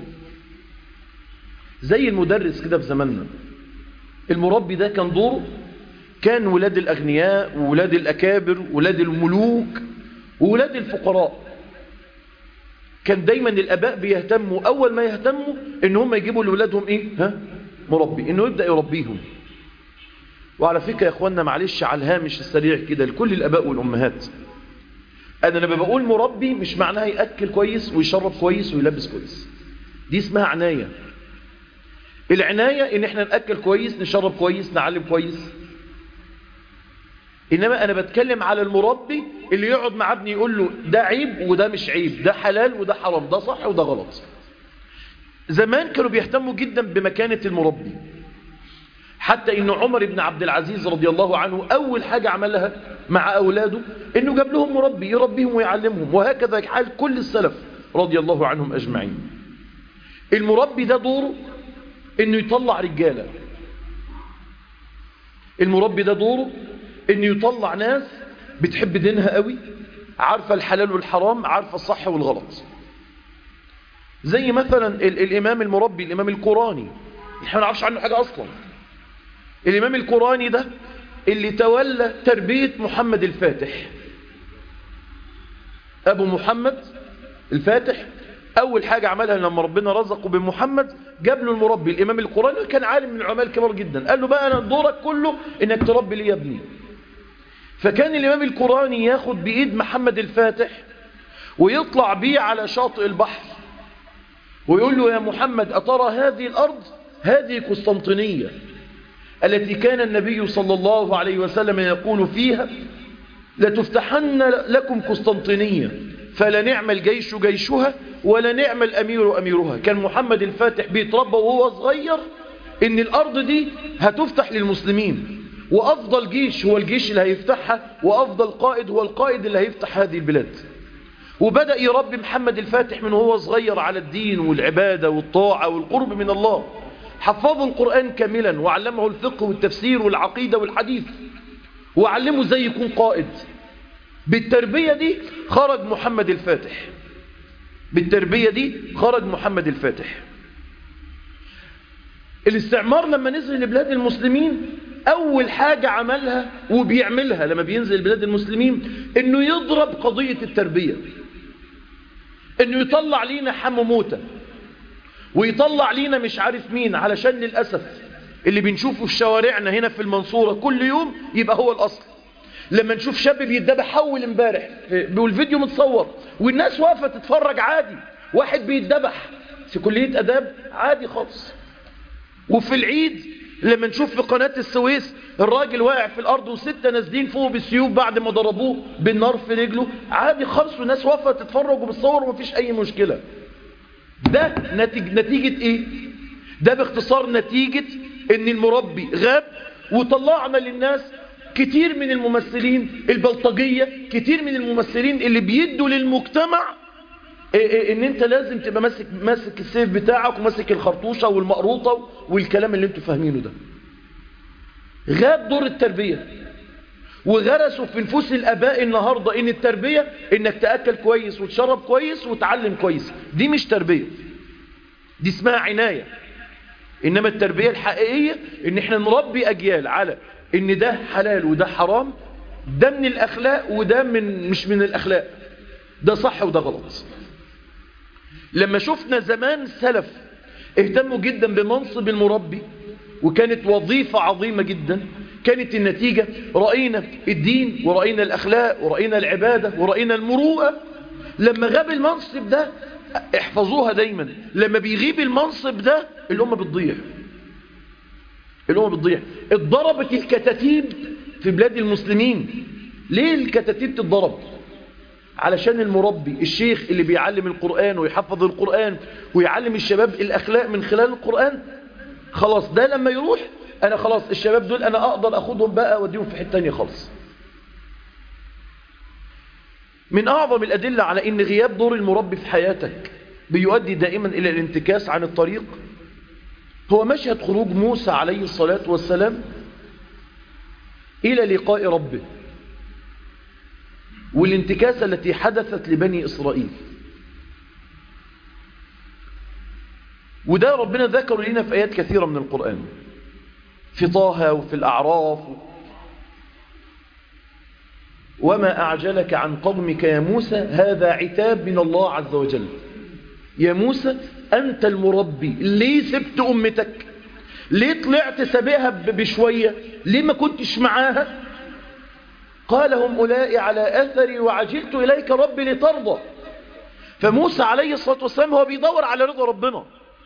زي المدرس كده في زماننا المربي ده كان دوره كان ولاد الأغنياء وولاد الأكابر وولاد الملوك وولاد الفقراء كان دايما الأباء بيهتموا أول ما يهتموا إن هم يجيبوا لولادهم إيه ها مربي إنه يبدأ يربيهم وعلى فكرة يا أخوانا معلش على الهامش السريع كده لكل الأباء والأمهات أنا لما بقول مربي مش معناها يأكل كويس ويشرب كويس ويلبس كويس دي اسمها عناية العناية إن إحنا نأكل كويس نشرب كويس نعلم كويس إنما أنا بتكلم على المربي اللي يقعد مع ابني يقول له ده عيب وده مش عيب ده حلال وده حرام ده صح وده غلط زمان كانوا بيهتموا جدا بمكانة المربي حتى إن عمر بن عبد العزيز رضي الله عنه أول حاجة عملها مع أولاده إنه جاب لهم مربي يربيهم ويعلمهم وهكذا حال كل السلف رضي الله عنهم أجمعين المربي ده دوره إنه يطلع رجالة المربي ده دوره إنه يطلع ناس بتحب دينها قوي عارفة الحلال والحرام عارفة الصح والغلط زي مثلا ال الإمام المربي الإمام القراني احنا ما نعرفش عنه حاجة أصلا الإمام القراني ده اللي تولى تربية محمد الفاتح أبو محمد الفاتح أول حاجة عملها لما ربنا رزقه بمحمد جاب له المربي الإمام القراني كان عالم من العلماء الكبار جدا قال له بقى أنا دورك كله إنك تربي لي يا ابني فكان الإمام القراني ياخد بإيد محمد الفاتح ويطلع بيه على شاطئ البحر ويقول له يا محمد أترى هذه الأرض هذه قسطنطينية التي كان النبي صلى الله عليه وسلم يقول فيها لتفتحن لكم قسطنطينية فلا نعم الجيش جيشها ولا نعم الأمير أميرها كان محمد الفاتح بيتربى وهو صغير إن الأرض دي هتفتح للمسلمين وأفضل جيش هو الجيش اللي هيفتحها وأفضل قائد هو القائد اللي هيفتح هذه البلاد وبدأ يربي محمد الفاتح من هو صغير على الدين والعبادة والطاعة والقرب من الله حفظه القرآن كاملا وعلمه الفقه والتفسير والعقيدة والحديث وعلمه ازاي يكون قائد بالتربية دي خرج محمد الفاتح بالتربية دي خرج محمد الفاتح الاستعمار لما نزل لبلاد المسلمين أول حاجة عملها وبيعملها لما بينزل بلاد المسلمين إنه يضرب قضية التربية إنه يطلع لينا حمو موتى ويطلع لينا مش عارف مين علشان للأسف اللي بنشوفه في شوارعنا هنا في المنصورة كل يوم يبقى هو الأصل لما نشوف شاب بيتذبح أول امبارح والفيديو متصور والناس واقفة تتفرج عادي واحد بيتذبح في كلية أداب عادي خالص وفي العيد لما نشوف في قناة السويس الراجل واقع في الأرض وستة نازلين فوق بالسيوف بعد ما ضربوه بالنار في رجله عادي خالص والناس واقفة تتفرج وبتصور ومفيش أي مشكلة ده نتيجة, نتيجة ايه ده باختصار نتيجة ان المربي غاب وطلعنا للناس كتير من الممثلين البلطجية كتير من الممثلين اللي بيدوا للمجتمع إيه إيه ان انت لازم تبقى ماسك ماسك السيف بتاعك وماسك الخرطوشة والمقروطة والكلام اللي انتوا فاهمينه ده غاب دور التربية وغرسوا في نفوس الاباء النهاردة ان التربية انك تأكل كويس وتشرب كويس وتعلم كويس دي مش تربية دي اسمها عناية إنما التربية الحقيقية إن إحنا نربي أجيال على إن ده حلال وده حرام ده من الأخلاق وده من مش من الأخلاق ده صح وده غلط لما شفنا زمان سلف اهتموا جدا بمنصب المربي وكانت وظيفة عظيمة جدا كانت النتيجة رأينا الدين ورأينا الأخلاق ورأينا العبادة ورأينا المروءة لما غاب المنصب ده احفظوها دايما لما بيغيب المنصب ده الأمة بتضيع الأمة بتضيع اتضربت الكتاتيب في بلاد المسلمين ليه الكتاتيب تتضرب علشان المربي الشيخ اللي بيعلم القرآن ويحفظ القرآن ويعلم الشباب الأخلاق من خلال القرآن خلاص ده لما يروح أنا خلاص الشباب دول أنا أقدر أخدهم بقى وأديهم في حتة تانية خالص من أعظم الأدلة على أن غياب دور المربي في حياتك بيؤدي دائما إلى الانتكاس عن الطريق هو مشهد خروج موسى عليه الصلاة والسلام إلى لقاء ربه والانتكاسة التي حدثت لبني إسرائيل وده ربنا ذكر لنا في آيات كثيرة من القرآن في طه وفي الأعراف وما أعجلك عن قومك يا موسى هذا عتاب من الله عز وجل يا موسى أنت المربي ليه سبت أمتك ليه طلعت سابقها بشوية ليه ما كنتش معاها قال هم أولئي على أثري وعجلت إليك ربي لترضى فموسى عليه الصلاة والسلام هو بيدور على رضا ربنا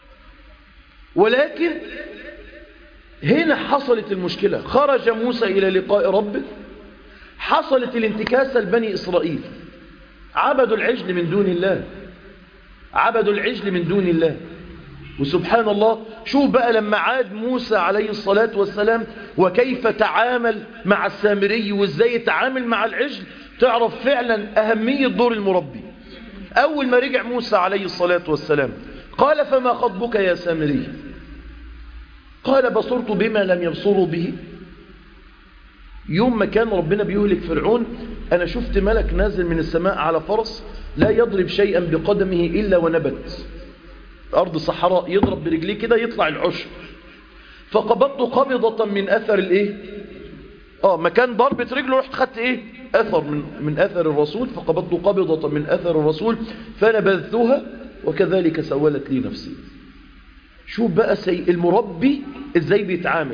ولكن هنا حصلت المشكلة خرج موسى إلى لقاء ربه حصلت الانتكاسة لبني إسرائيل عبدوا العجل من دون الله عبدوا العجل من دون الله وسبحان الله شوف بقى لما عاد موسى عليه الصلاة والسلام وكيف تعامل مع السامري وازاي يتعامل مع العجل تعرف فعلا أهمية دور المربي أول ما رجع موسى عليه الصلاة والسلام قال فما خطبك يا سامري قال بصرت بما لم يبصروا به يوم ما كان ربنا بيهلك فرعون أنا شفت ملك نازل من السماء على فرس لا يضرب شيئا بقدمه إلا ونبت أرض صحراء يضرب برجليه كده يطلع العشر فقبضت قبضة من أثر الإيه آه مكان ضربة رجله رحت خدت إيه أثر من, من أثر الرسول فقبضت قبضة من أثر الرسول فنبذتها وكذلك سولت لي نفسي شوف بقى سي المربي إزاي بيتعامل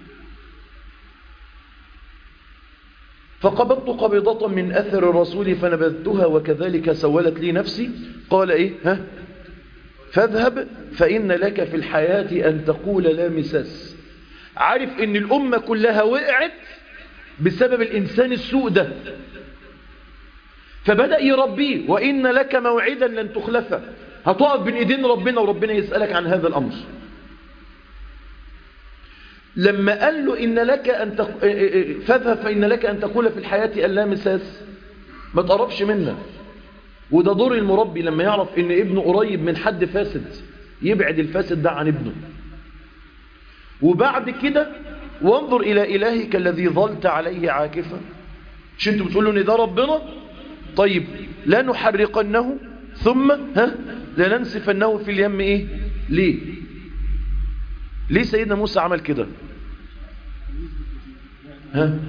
فقبضت قبضة من أثر الرسول فنبذتها وكذلك سولت لي نفسي قال إيه ها فاذهب فإن لك في الحياة أن تقول لا مساس عارف ان الأمة كلها وقعت بسبب الإنسان السوء ده فبدأ يربيه وإن لك موعدا لن تخلفه هتقف بين ايدين ربنا وربنا يسألك عن هذا الأمر لما قال له إن لك أن تق... فاذهب فإن لك أن تقول في الحياة أن لا مساس ما تقربش منه وده دور المربي لما يعرف ان ابنه قريب من حد فاسد يبعد الفاسد ده عن ابنه وبعد كده وانظر الى الهك الذي ظلت عليه عاكفا مش انتوا بتقولوا ان ده ربنا طيب لا نحرقنه ثم ها لننسفنه في اليم ايه ليه ليه سيدنا موسى عمل كده ها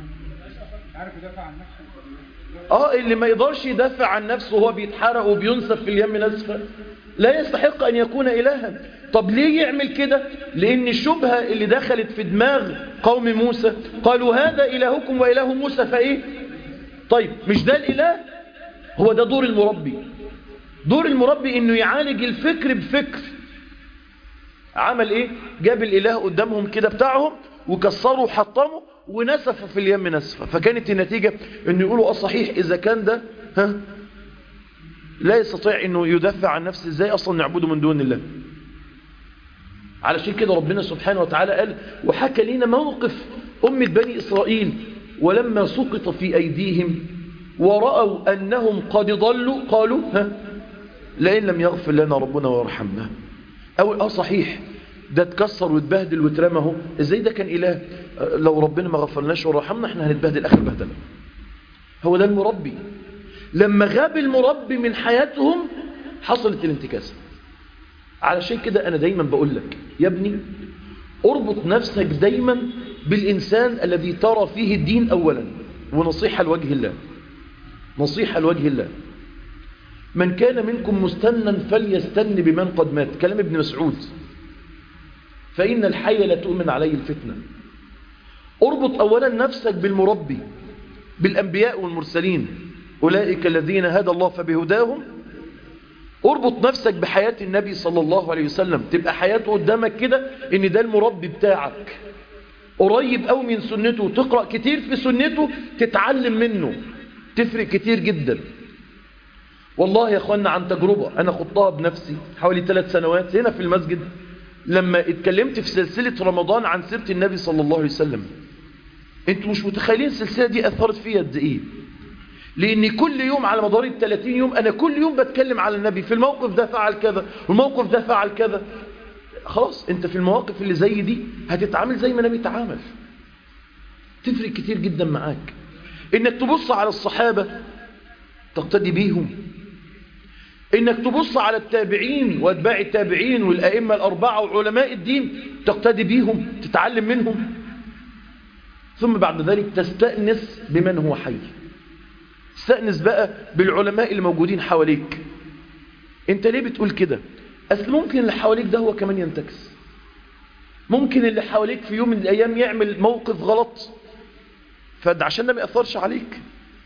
اه اللي ما يقدرش يدافع عن نفسه وهو بيتحرق وبينسف في اليم نسفا لا يستحق ان يكون الها طب ليه يعمل كده لان الشبهة اللي دخلت في دماغ قوم موسى قالوا هذا الهكم واله موسى فايه طيب مش ده الاله هو ده دور المربي دور المربي انه يعالج الفكر بفكر عمل ايه جاب الاله قدامهم كده بتاعهم وكسروا وحطموا ونسفوا في اليم نسفة فكانت النتيجة انه يقولوا اه صحيح اذا كان ده ها لا يستطيع انه يدافع عن نفسه ازاي اصلا نعبده من دون الله علشان كده ربنا سبحانه وتعالى قال وحكى لنا موقف أمة بني إسرائيل ولما سقط في أيديهم ورأوا أنهم قد ضلوا قالوا ها لئن لم يغفر لنا ربنا ويرحمنا أو اه صحيح ده اتكسر واتبهدل واترمى اهو ازاي ده كان اله لو ربنا ما غفرناش ورحمنا احنا هنتبهدل اخر بهدله هو ده المربي لما غاب المربي من حياتهم حصلت الانتكاسه علشان كده أنا دايما بقول لك يا ابني اربط نفسك دايما بالإنسان الذي ترى فيه الدين أولا ونصيحة لوجه الله نصيحة لوجه الله من كان منكم مستنا فليستن بمن قد مات كلام ابن مسعود فإن الحي لا تؤمن عليه الفتنة اربط أولا نفسك بالمربي بالأنبياء والمرسلين أولئك الذين هدى الله فبهداهم اربط نفسك بحياة النبي صلى الله عليه وسلم تبقى حياته قدامك كده ان ده المربي بتاعك قريب أو من سنته تقرأ كتير في سنته تتعلم منه تفرق كتير جدا والله يا أخوانا عن تجربة أنا خطها بنفسي حوالي ثلاث سنوات هنا في المسجد لما اتكلمت في سلسلة رمضان عن سيرة النبي صلى الله عليه وسلم انتوا مش متخيلين السلسلة دي أثرت فيها قد إيه لأن كل يوم على مدار ال 30 يوم أنا كل يوم بتكلم على النبي في الموقف ده فعل كذا والموقف ده فعل كذا خلاص انت في المواقف اللي زي دي هتتعامل زي ما النبي اتعامل تفرق كتير جدا معاك انك تبص على الصحابة تقتدي بيهم انك تبص على التابعين واتباع التابعين والائمة الاربعة وعلماء الدين تقتدي بيهم تتعلم منهم ثم بعد ذلك تستأنس بمن هو حي تستأنس بقى بالعلماء اللي موجودين حواليك انت ليه بتقول كده اصل ممكن اللي حواليك ده هو كمان ينتكس ممكن اللي حواليك في يوم من الايام يعمل موقف غلط فده عشان ده ما ياثرش عليك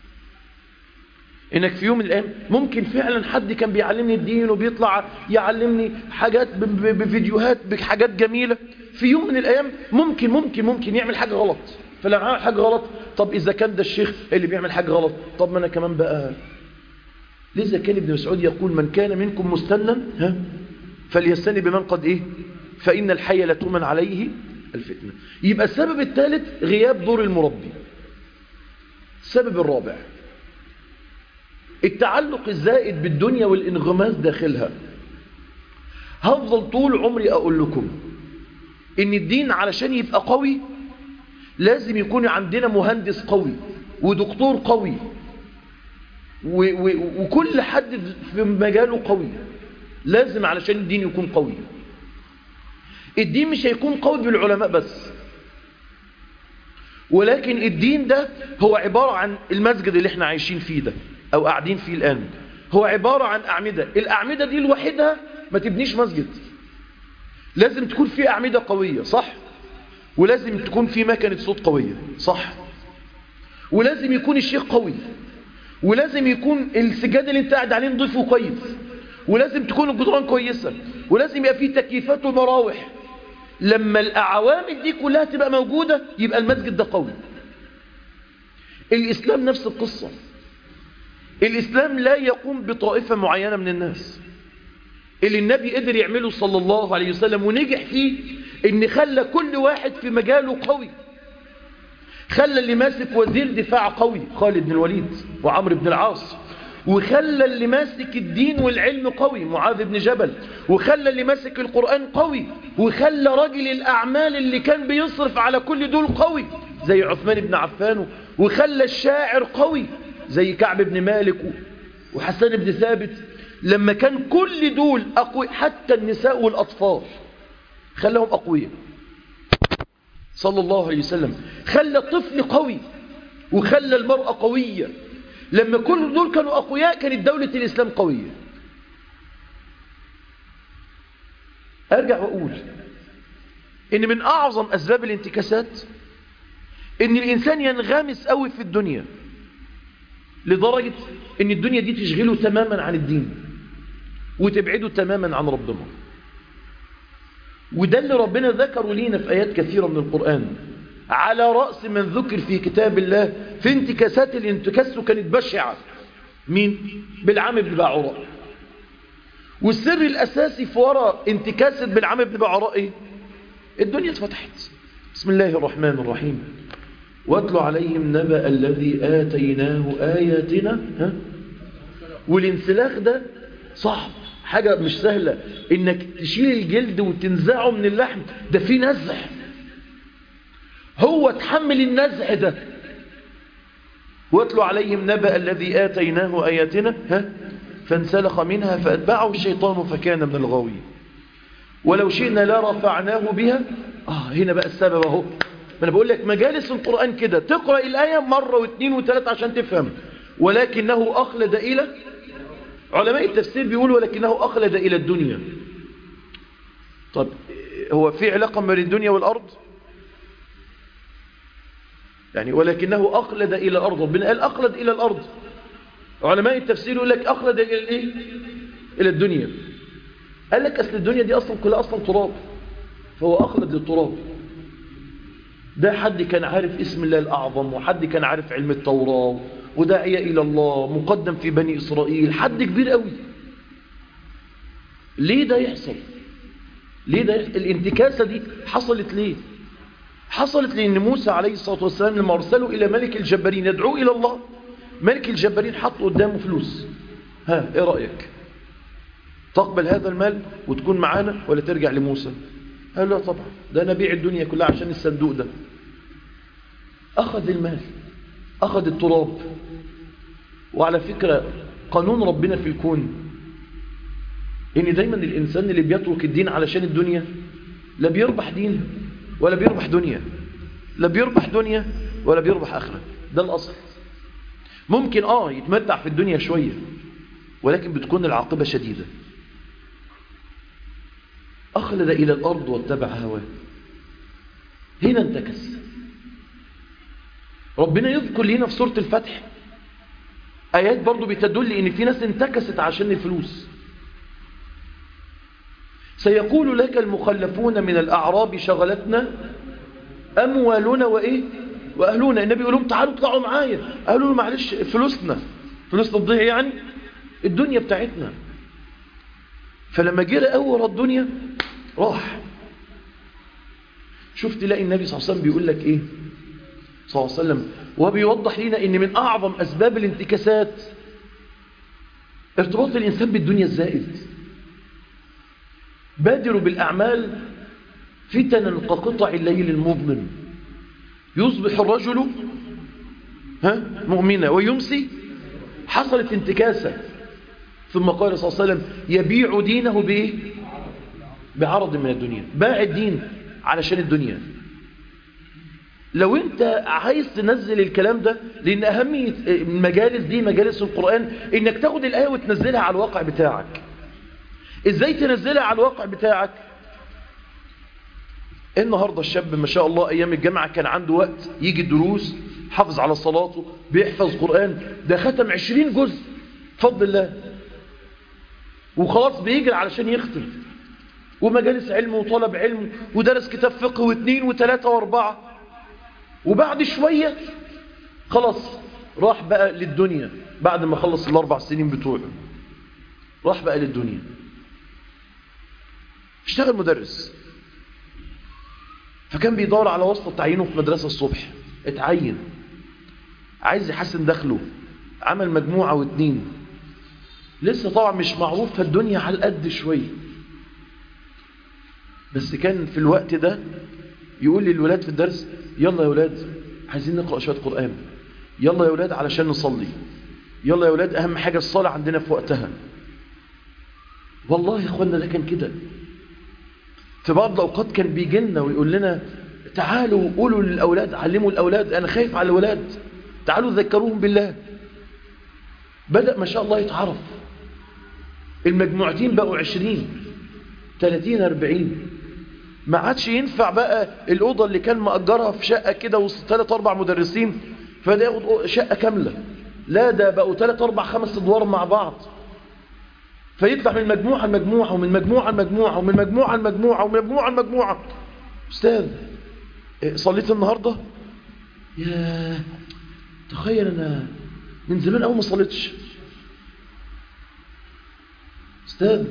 انك في يوم من الايام ممكن فعلا حد كان بيعلمني الدين وبيطلع يعلمني حاجات بفيديوهات بحاجات جميله في يوم من الايام ممكن ممكن ممكن يعمل حاجه غلط فلما عمل حاجه غلط طب اذا كان ده الشيخ اللي بيعمل حاجه غلط طب ما انا كمان بقى لذا كان ابن مسعود يقول من كان منكم مستنا ها فليستني بمن قد ايه فإن الحي لا تؤمن عليه الفتنة يبقى السبب الثالث غياب دور المربي السبب الرابع التعلق الزائد بالدنيا والانغماس داخلها هفضل طول عمري أقول لكم إن الدين علشان يبقى قوي لازم يكون عندنا مهندس قوي ودكتور قوي و و وكل حد في مجاله قوي لازم علشان الدين يكون قوي الدين مش هيكون قوي بالعلماء بس ولكن الدين ده هو عبارة عن المسجد اللي احنا عايشين فيه ده او قاعدين فيه الآن هو عبارة عن أعمدة الأعمدة دي لوحدها ما تبنيش مسجد لازم تكون في أعمدة قوية صح ولازم تكون في مكنة صوت قوية صح ولازم يكون الشيخ قوي ولازم يكون السجاد اللي انت قاعد عليه نضيفه كويس ولازم تكون الجدران كويسة ولازم يبقى فيه تكييفات ومراوح لما الأعوامل دي كلها تبقى موجودة يبقى المسجد ده قوي الإسلام نفس القصة الإسلام لا يقوم بطائفة معينة من الناس اللي النبي قدر يعمله صلى الله عليه وسلم ونجح فيه ان خلى كل واحد في مجاله قوي خلى اللي ماسك وزير دفاع قوي خالد بن الوليد وعمرو بن العاص وخلى اللي ماسك الدين والعلم قوي معاذ بن جبل وخلى اللي ماسك القرآن قوي وخلى رجل الأعمال اللي كان بيصرف على كل دول قوي زي عثمان بن عفان وخلى الشاعر قوي زي كعب بن مالك وحسان بن ثابت لما كان كل دول أقوي حتى النساء والأطفال خلاهم أقوياء صلى الله عليه وسلم خلى الطفل قوي وخلى المرأة قوية لما كل دول كانوا أقوياء كانت دولة الإسلام قوية أرجع وأقول إن من أعظم أسباب الانتكاسات إن الإنسان ينغمس قوي في الدنيا لدرجة إن الدنيا دي تشغله تماما عن الدين وتبعده تماما عن ربنا وده اللي ربنا ذكره لينا في آيات كثيرة من القرآن على رأس من ذكر في كتاب الله في انتكاسات الانتكاس كانت بشعة مين؟ بالعام بن باعوراء والسر الأساسي في وراء انتكاسة بالعام بن باعوراء ايه؟ الدنيا اتفتحت بسم الله الرحمن الرحيم واتل عليهم نبأ الذي آتيناه آياتنا ها؟ والانسلاخ ده صعب حاجة مش سهلة انك تشيل الجلد وتنزعه من اللحم ده فيه نزع هو تحمل النزع ده واتلو عليهم نبأ الذي آتيناه آياتنا ها فانسلخ منها فأتبعه الشيطان فكان من الغاوين ولو شئنا لرفعناه بها آه هنا بقى السبب اهو ما انا بقول لك مجالس القرآن كده تقرأ الآية مرة واثنين وثلاثة عشان تفهم ولكنه أخلد إلى علماء التفسير بيقولوا ولكنه أخلد إلى الدنيا طب هو في علاقة بين الدنيا والأرض يعني ولكنه أخلد إلى الأرض ربنا قال أخلد إلى الأرض علماء التفسير يقول لك أخلد إلى الإيه؟ إلى الدنيا قال لك أصل الدنيا دي أصلا كلها أصلا تراب فهو أخلد للتراب ده حد كان عارف اسم الله الأعظم وحد كان عارف علم التوراة وداعية إلى الله مقدم في بني إسرائيل حد كبير قوي ليه ده يحصل ليه ده يحصل؟ الانتكاسة دي حصلت ليه حصلت لأن موسى عليه الصلاة والسلام لما أرسله إلى ملك الجبارين يدعوه إلى الله ملك الجبارين حط قدامه فلوس ها إيه رأيك تقبل هذا المال وتكون معانا ولا ترجع لموسى قال لا طبعا ده أنا بيع الدنيا كلها عشان الصندوق ده أخذ المال أخذ التراب وعلى فكرة قانون ربنا في الكون إن دايما الإنسان اللي بيترك الدين علشان الدنيا لا بيربح دين ولا بيربح دنيا لا بيربح دنيا ولا بيربح آخرة ده الأصل ممكن آه يتمتع في الدنيا شوية ولكن بتكون العاقبة شديدة أخلد إلى الأرض واتبع هواه هنا انتكس ربنا يذكر لنا في سورة الفتح آيات برضو بتدل إن في ناس انتكست عشان الفلوس سيقول لك المخلفون من الأعراب شغلتنا أموالنا وإيه وأهلنا النبي يقول لهم تعالوا اطلعوا معايا قالوا له معلش فلوسنا فلوسنا تضيع يعني الدنيا بتاعتنا فلما جرى أول الدنيا راح شوف تلاقي النبي صلى الله عليه وسلم بيقول لك إيه صلى الله عليه وسلم وبيوضح لنا إن من أعظم أسباب الانتكاسات ارتباط الإنسان بالدنيا الزائد بادروا بالأعمال فتنا كقطع الليل المظلم يصبح الرجل ها مؤمنا ويمسي حصلت انتكاسة ثم قال صلى الله عليه وسلم يبيع دينه بإيه بعرض من الدنيا باع الدين علشان الدنيا لو انت عايز تنزل الكلام ده لان اهمية المجالس دي مجالس القرآن انك تاخد الآية وتنزلها على الواقع بتاعك ازاي تنزلها على الواقع بتاعك النهاردة الشاب ما شاء الله ايام الجامعة كان عنده وقت يجي الدروس حافظ على صلاته بيحفظ قرآن ده ختم عشرين جزء بفضل الله وخلاص بيجري علشان يختم ومجالس علم وطلب علم ودرس كتاب فقه واثنين وثلاثة واربعة وبعد شوية خلاص راح بقى للدنيا بعد ما خلص الاربع سنين بتوعه راح بقى للدنيا اشتغل مدرس فكان بيدور على واسطة تعيينه في مدرسة الصبح اتعين عايز يحسن دخله عمل مجموعة واتنين لسه طبعا مش معروف في الدنيا على القد شوية بس كان في الوقت ده يقول للولاد في الدرس يلا يا ولاد عايزين نقرأ شوية قرآن يلا يا ولاد علشان نصلي يلا يا ولاد أهم حاجة الصلاة عندنا في وقتها والله يا اخوانا ده كان كده في بعض الأوقات كان بيجي لنا ويقول لنا تعالوا قولوا للأولاد علموا الأولاد أنا خايف على الأولاد تعالوا ذكروهم بالله بدأ ما شاء الله يتعرف المجموعتين بقوا عشرين تلاتين أربعين ما عادش ينفع بقى الأوضة اللي كان مأجرها في شقة كده وسط ثلاث أربع مدرسين فده ياخد شقة كاملة لا ده بقوا ثلاث أربع خمس أدوار مع بعض فيطلع من مجموعة لمجموعة ومن مجموعة لمجموعة ومن مجموعة لمجموعة ومن مجموعة لمجموعة أستاذ صليت النهاردة يا تخيل أنا من زمان أول ما صليتش أستاذ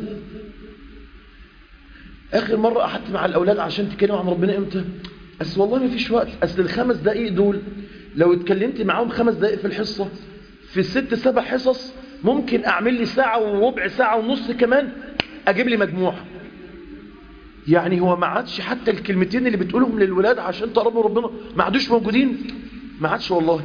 آخر مرة قعدت مع الأولاد عشان تتكلم عن ربنا إمتى أصل والله ما فيش وقت أصل الخمس دقايق دول لو اتكلمت معاهم خمس دقايق في الحصة في الست سبع حصص ممكن أعمل لي ساعة وربع ساعة ونص كمان أجيب لي مجموعة يعني هو ما عادش حتى الكلمتين اللي بتقولهم للولاد عشان تقربوا ربنا ما عادوش موجودين ما عادش والله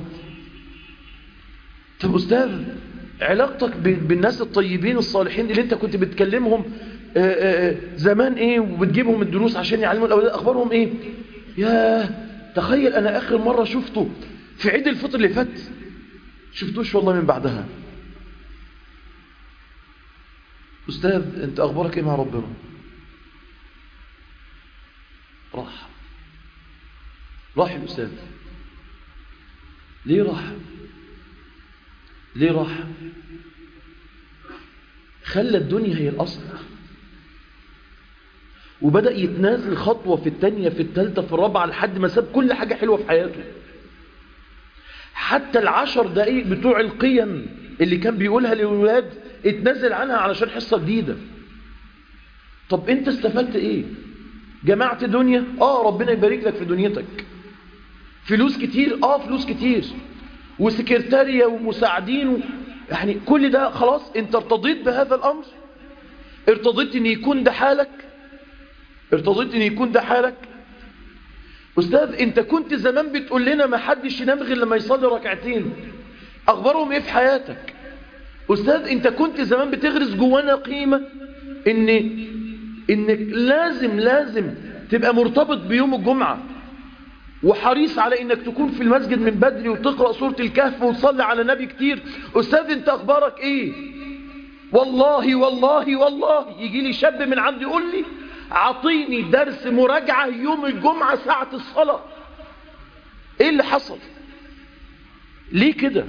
طب أستاذ علاقتك بالناس الطيبين الصالحين اللي انت كنت بتكلمهم آه، آه، زمان ايه وبتجيبهم الدروس عشان يعلموا الاولاد اخبارهم ايه يا تخيل انا اخر مرة شفته في عيد الفطر اللي فات شفتوش والله من بعدها استاذ انت اخبارك ايه مع ربنا راح راح الاستاذ ليه راح ليه راح خلى الدنيا هي الأصل وبدأ يتنازل خطوة في التانية في التالتة في الرابعة لحد ما ساب كل حاجة حلوة في حياته حتى العشر دقايق بتوع القيم اللي كان بيقولها للولاد اتنازل عنها علشان حصة جديدة طب انت استفدت ايه جمعت دنيا اه ربنا يبارك لك في دنيتك فلوس كتير اه فلوس كتير وسكرتارية ومساعدين و... يعني كل ده خلاص انت ارتضيت بهذا الامر ارتضيت ان يكون ده حالك ارتضيت ان يكون ده حالك استاذ انت كنت زمان بتقول لنا ما حدش ينام غير لما يصلي ركعتين اخبارهم ايه في حياتك استاذ انت كنت زمان بتغرس جوانا قيمة ان انك لازم لازم تبقى مرتبط بيوم الجمعة وحريص على انك تكون في المسجد من بدري وتقرأ سورة الكهف وتصلي على نبي كتير استاذ انت اخبارك ايه والله والله والله يجي لي شاب من عندي يقول لي عطيني درس مراجعة يوم الجمعة ساعة الصلاة ايه اللي حصل ليه كده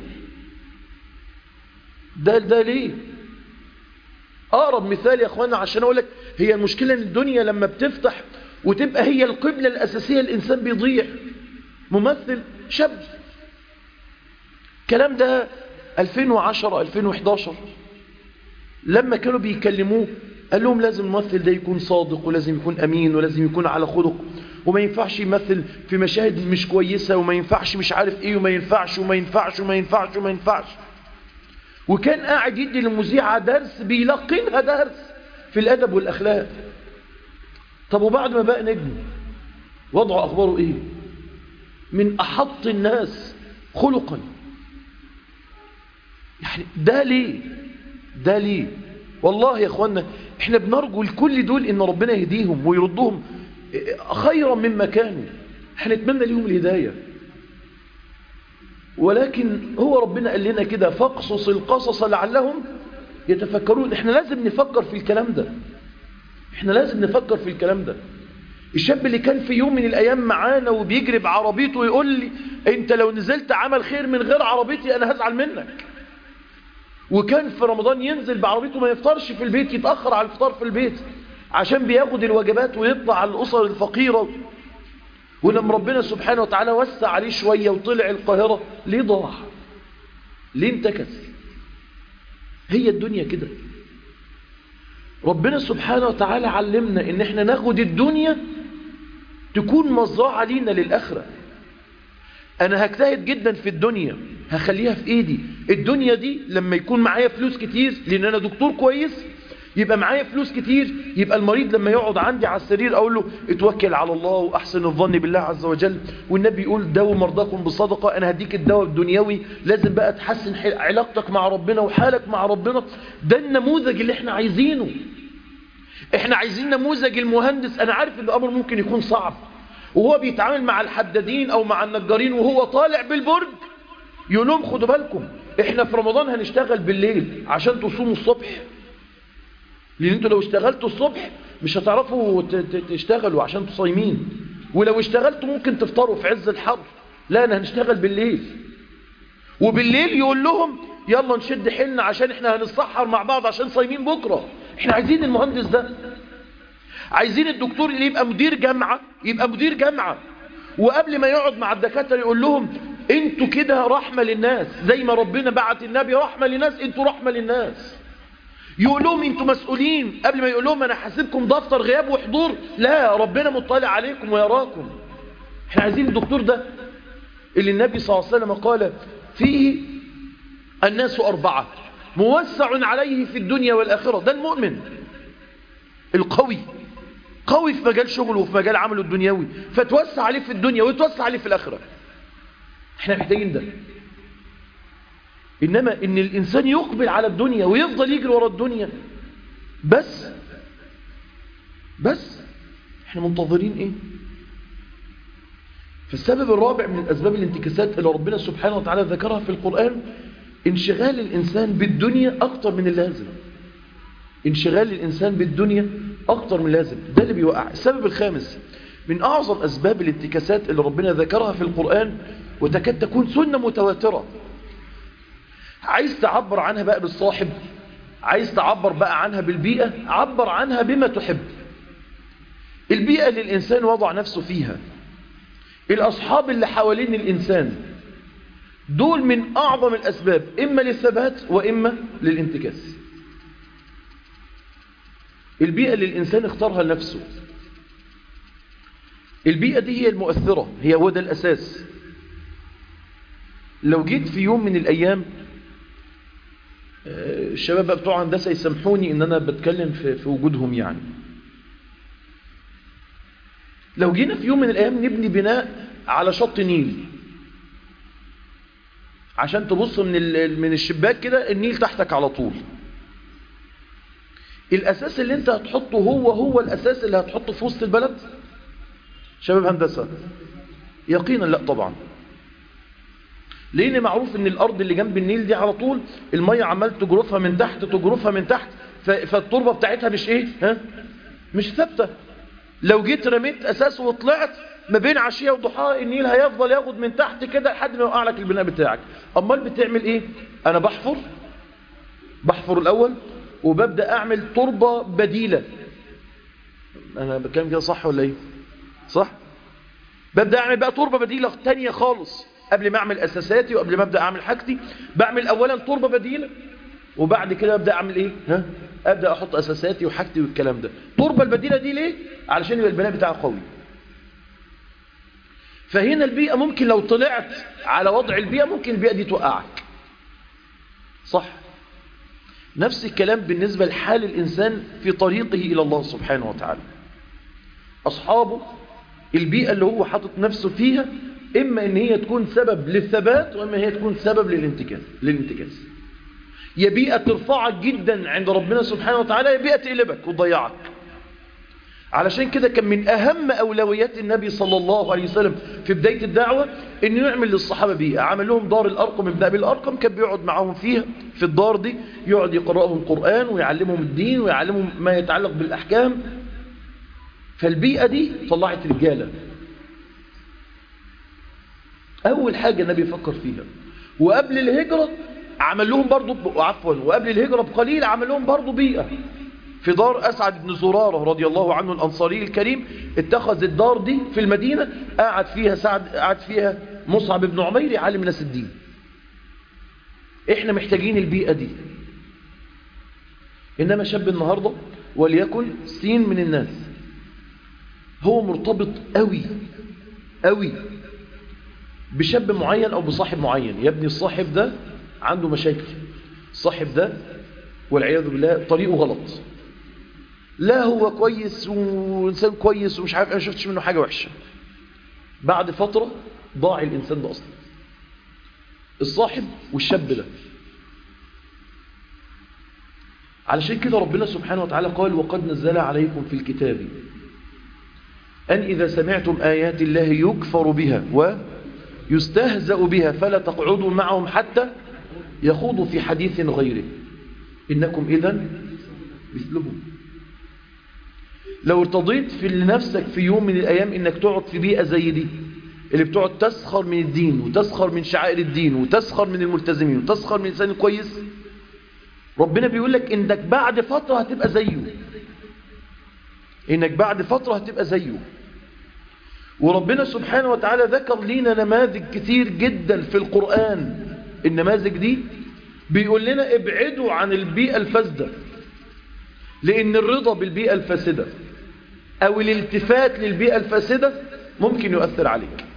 ده ده ليه اقرب مثال يا اخوانا عشان اقول لك هي المشكلة ان الدنيا لما بتفتح وتبقى هي القبلة الاساسية الانسان بيضيع ممثل شاب الكلام ده 2010 2011 لما كانوا بيكلموه قال لهم لازم الممثل ده يكون صادق ولازم يكون أمين ولازم يكون على خلق وما ينفعش يمثل في مشاهد مش كويسة وما ينفعش مش عارف ايه وما ينفعش وما ينفعش وما ينفعش وما ينفعش وكان قاعد يدي للمذيعة درس بيلقنها درس في الأدب والأخلاق طب وبعد ما بقى نجم وضعه أخباره ايه من أحط الناس خلقا يعني ده ليه ده ليه والله يا اخوانا احنا بنرجو لكل دول ان ربنا يهديهم ويردهم خيرا مما كانوا احنا نتمنى لهم الهداية ولكن هو ربنا قال لنا كده فاقصص القصص لعلهم يتفكرون احنا لازم نفكر في الكلام ده احنا لازم نفكر في الكلام ده الشاب اللي كان في يوم من الايام معانا وبيجري بعربيته ويقول لي انت لو نزلت عمل خير من غير عربيتي انا هزعل منك وكان في رمضان ينزل بعربيته ما يفطرش في البيت يتأخر على الفطار في البيت عشان بياخد الوجبات ويطلع على الأسر الفقيرة ولما ربنا سبحانه وتعالى وسع عليه شوية وطلع القاهرة ليه ضاع ليه انتكس هي الدنيا كده ربنا سبحانه وتعالى علمنا ان احنا ناخد الدنيا تكون مزرعة لينا للآخرة انا هجتهد جدا في الدنيا هخليها في ايدي الدنيا دي لما يكون معايا فلوس كتير لان انا دكتور كويس يبقى معايا فلوس كتير يبقى المريض لما يقعد عندي على السرير اقول له اتوكل على الله واحسن الظن بالله عز وجل والنبي يقول داووا مرضاكم بالصدقه انا هديك الدواء الدنيوي لازم بقى تحسن علاقتك مع ربنا وحالك مع ربنا ده النموذج اللي احنا عايزينه احنا عايزين نموذج المهندس انا عارف ان الامر ممكن يكون صعب وهو بيتعامل مع الحدادين او مع النجارين وهو طالع بالبرج يقول لهم خدوا بالكم احنا في رمضان هنشتغل بالليل عشان تصوموا الصبح لان انتوا لو اشتغلتوا الصبح مش هتعرفوا تشتغلوا عشان تصايمين ولو اشتغلتوا ممكن تفطروا في عز الحر لا انا هنشتغل بالليل وبالليل يقول لهم يلا نشد حيلنا عشان احنا هنتسحر مع بعض عشان صايمين بكرة احنا عايزين المهندس ده عايزين الدكتور اللي يبقى مدير جامعة يبقى مدير جامعة وقبل ما يقعد مع الدكاترة يقول لهم انتوا كده رحمة للناس زي ما ربنا بعت النبي رحمة للناس انتوا رحمة للناس يقول لهم انتوا مسؤولين قبل ما يقول لهم انا حاسبكم دفتر غياب وحضور لا ربنا مطلع عليكم ويراكم احنا عايزين الدكتور ده اللي النبي صلى الله عليه وسلم قال فيه الناس أربعة موسع عليه في الدنيا والآخرة ده المؤمن القوي قوي في مجال شغله وفي مجال عمله الدنيوي فتوسع عليه في الدنيا ويتوسع عليه في الآخرة احنا محتاجين ده إنما إن الإنسان يقبل على الدنيا ويفضل يجري ورا الدنيا بس بس احنا منتظرين ايه فالسبب الرابع من أسباب الانتكاسات اللي ربنا سبحانه وتعالى ذكرها في القرآن انشغال الإنسان بالدنيا أكتر من اللازم انشغال الإنسان بالدنيا أكتر من اللازم ده اللي بيوقع السبب الخامس من أعظم أسباب الانتكاسات اللي ربنا ذكرها في القرآن وتكاد تكون سنة متواترة عايز تعبر عنها بقى بالصاحب عايز تعبر بقى عنها بالبيئة عبر عنها بما تحب البيئة اللي الإنسان وضع نفسه فيها الأصحاب اللي حوالين الإنسان دول من أعظم الأسباب إما للثبات وإما للانتكاس البيئة اللي الإنسان اختارها لنفسه البيئة دي هي المؤثرة هي هو ده الأساس لو جيت في يوم من الأيام الشباب بقى بتوع هندسة يسامحوني ان انا بتكلم في, في وجودهم يعني لو جينا في يوم من الايام نبني بناء على شط نيل عشان تبص من من الشباك كده النيل تحتك على طول الاساس اللي انت هتحطه هو هو الاساس اللي هتحطه في وسط البلد شباب هندسة يقينا لا طبعا لان معروف ان الارض اللي جنب النيل دي على طول المية عمال تجرفها من تحت تجرفها من تحت فالتربة بتاعتها مش ايه ها مش ثابتة لو جيت رميت اساسه وطلعت ما بين عشية وضحاها النيل هيفضل ياخد من تحت كده لحد ما يوقع لك البناء بتاعك امال بتعمل ايه انا بحفر بحفر الاول وببدأ اعمل تربة بديلة انا بتكلم كده صح ولا ايه صح ببدأ اعمل بقى تربة بديلة تانية خالص قبل ما اعمل اساساتي وقبل ما ابدا اعمل حاجتي بعمل اولا تربه بديله وبعد كده ابدا اعمل ايه ها ابدا احط اساساتي وحاجتي والكلام ده التربه البديله دي ليه علشان يبقى البناء بتاعه قوي فهنا البيئه ممكن لو طلعت على وضع البيئه ممكن البيئه دي توقعك صح نفس الكلام بالنسبه لحال الانسان في طريقه الى الله سبحانه وتعالى اصحابه البيئه اللي هو حاطط نفسه فيها إما إن هي تكون سبب للثبات وإما هي تكون سبب للانتكاس للانتكاس يا بيئة ترفعك جدا عند ربنا سبحانه وتعالى يا بيئة تقلبك وتضيعك علشان كده كان من أهم أولويات النبي صلى الله عليه وسلم في بداية الدعوة إنه يعمل للصحابة بيئة عمل لهم دار الأرقم ابن أبي الأرقم كان بيقعد معاهم فيها في الدار دي يقعد يقرأهم قرآن ويعلمهم الدين ويعلمهم ما يتعلق بالأحكام فالبيئة دي طلعت رجالة أول حاجة النبي فكر فيها وقبل الهجرة عمل لهم برضو عفوا وقبل الهجرة بقليل عمل لهم برضو بيئة في دار أسعد بن زرارة رضي الله عنه الأنصاري الكريم اتخذ الدار دي في المدينة قعد فيها سعد قعد فيها مصعب بن عمير عالم ناس الدين احنا محتاجين البيئة دي إنما شاب النهاردة وليكن سين من الناس هو مرتبط قوي قوي بشاب معين أو بصاحب معين يا ابني الصاحب ده عنده مشاكل الصاحب ده والعياذ بالله طريقه غلط لا هو كويس وإنسان كويس ومش عارف أنا شفتش منه حاجة وحشة بعد فترة ضاع الإنسان ده أصلا الصاحب والشاب ده علشان كده ربنا سبحانه وتعالى قال وقد نزل عليكم في الكتاب أن إذا سمعتم آيات الله يكفر بها ويستهزأ بها فلا تقعدوا معهم حتى يخوضوا في حديث غيره إنكم إذن مثلهم لو ارتضيت في لنفسك في يوم من الأيام إنك تقعد في بيئة زي دي اللي بتقعد تسخر من الدين وتسخر من شعائر الدين وتسخر من الملتزمين وتسخر من الإنسان الكويس ربنا بيقول لك إنك بعد فترة هتبقى زيه إنك بعد فترة هتبقى زيه وربنا سبحانه وتعالى ذكر لنا نماذج كتير جدا في القرآن النماذج دي بيقول لنا ابعدوا عن البيئة الفاسدة لأن الرضا بالبيئة الفاسدة أو الالتفات للبيئة الفاسدة ممكن يؤثر عليك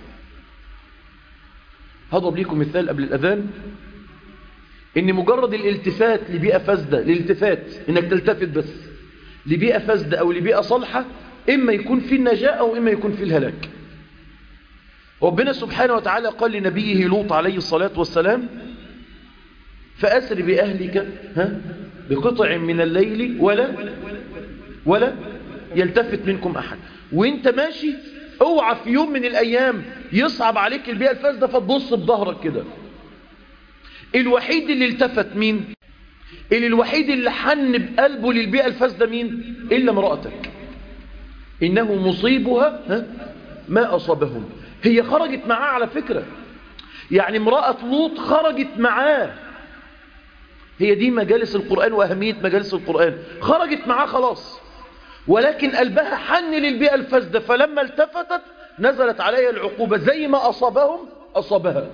هضرب لكم مثال قبل الأذان إن مجرد الالتفات لبيئة فاسدة الالتفات إنك تلتفت بس لبيئة فاسدة أو لبيئة صالحة إما يكون في النجاة أو إما يكون في الهلاك ربنا سبحانه وتعالى قال لنبيه لوط عليه الصلاة والسلام فأسر بأهلك ها بقطع من الليل ولا ولا يلتفت منكم أحد وانت ماشي اوعى في يوم من الأيام يصعب عليك البيئة الفاسدة فتبص بظهرك كده الوحيد اللي التفت مين اللي الوحيد اللي حن بقلبه للبيئة الفاسدة مين إلا امرأتك إنه مصيبها ها؟ ما أصابهم هي خرجت معاه على فكرة يعني امرأة لوط خرجت معاه هي دي مجالس القرآن وأهمية مجالس القرآن خرجت معاه خلاص ولكن قلبها حن للبيئة الفاسدة فلما التفتت نزلت عليها العقوبة زي ما أصابهم أصابها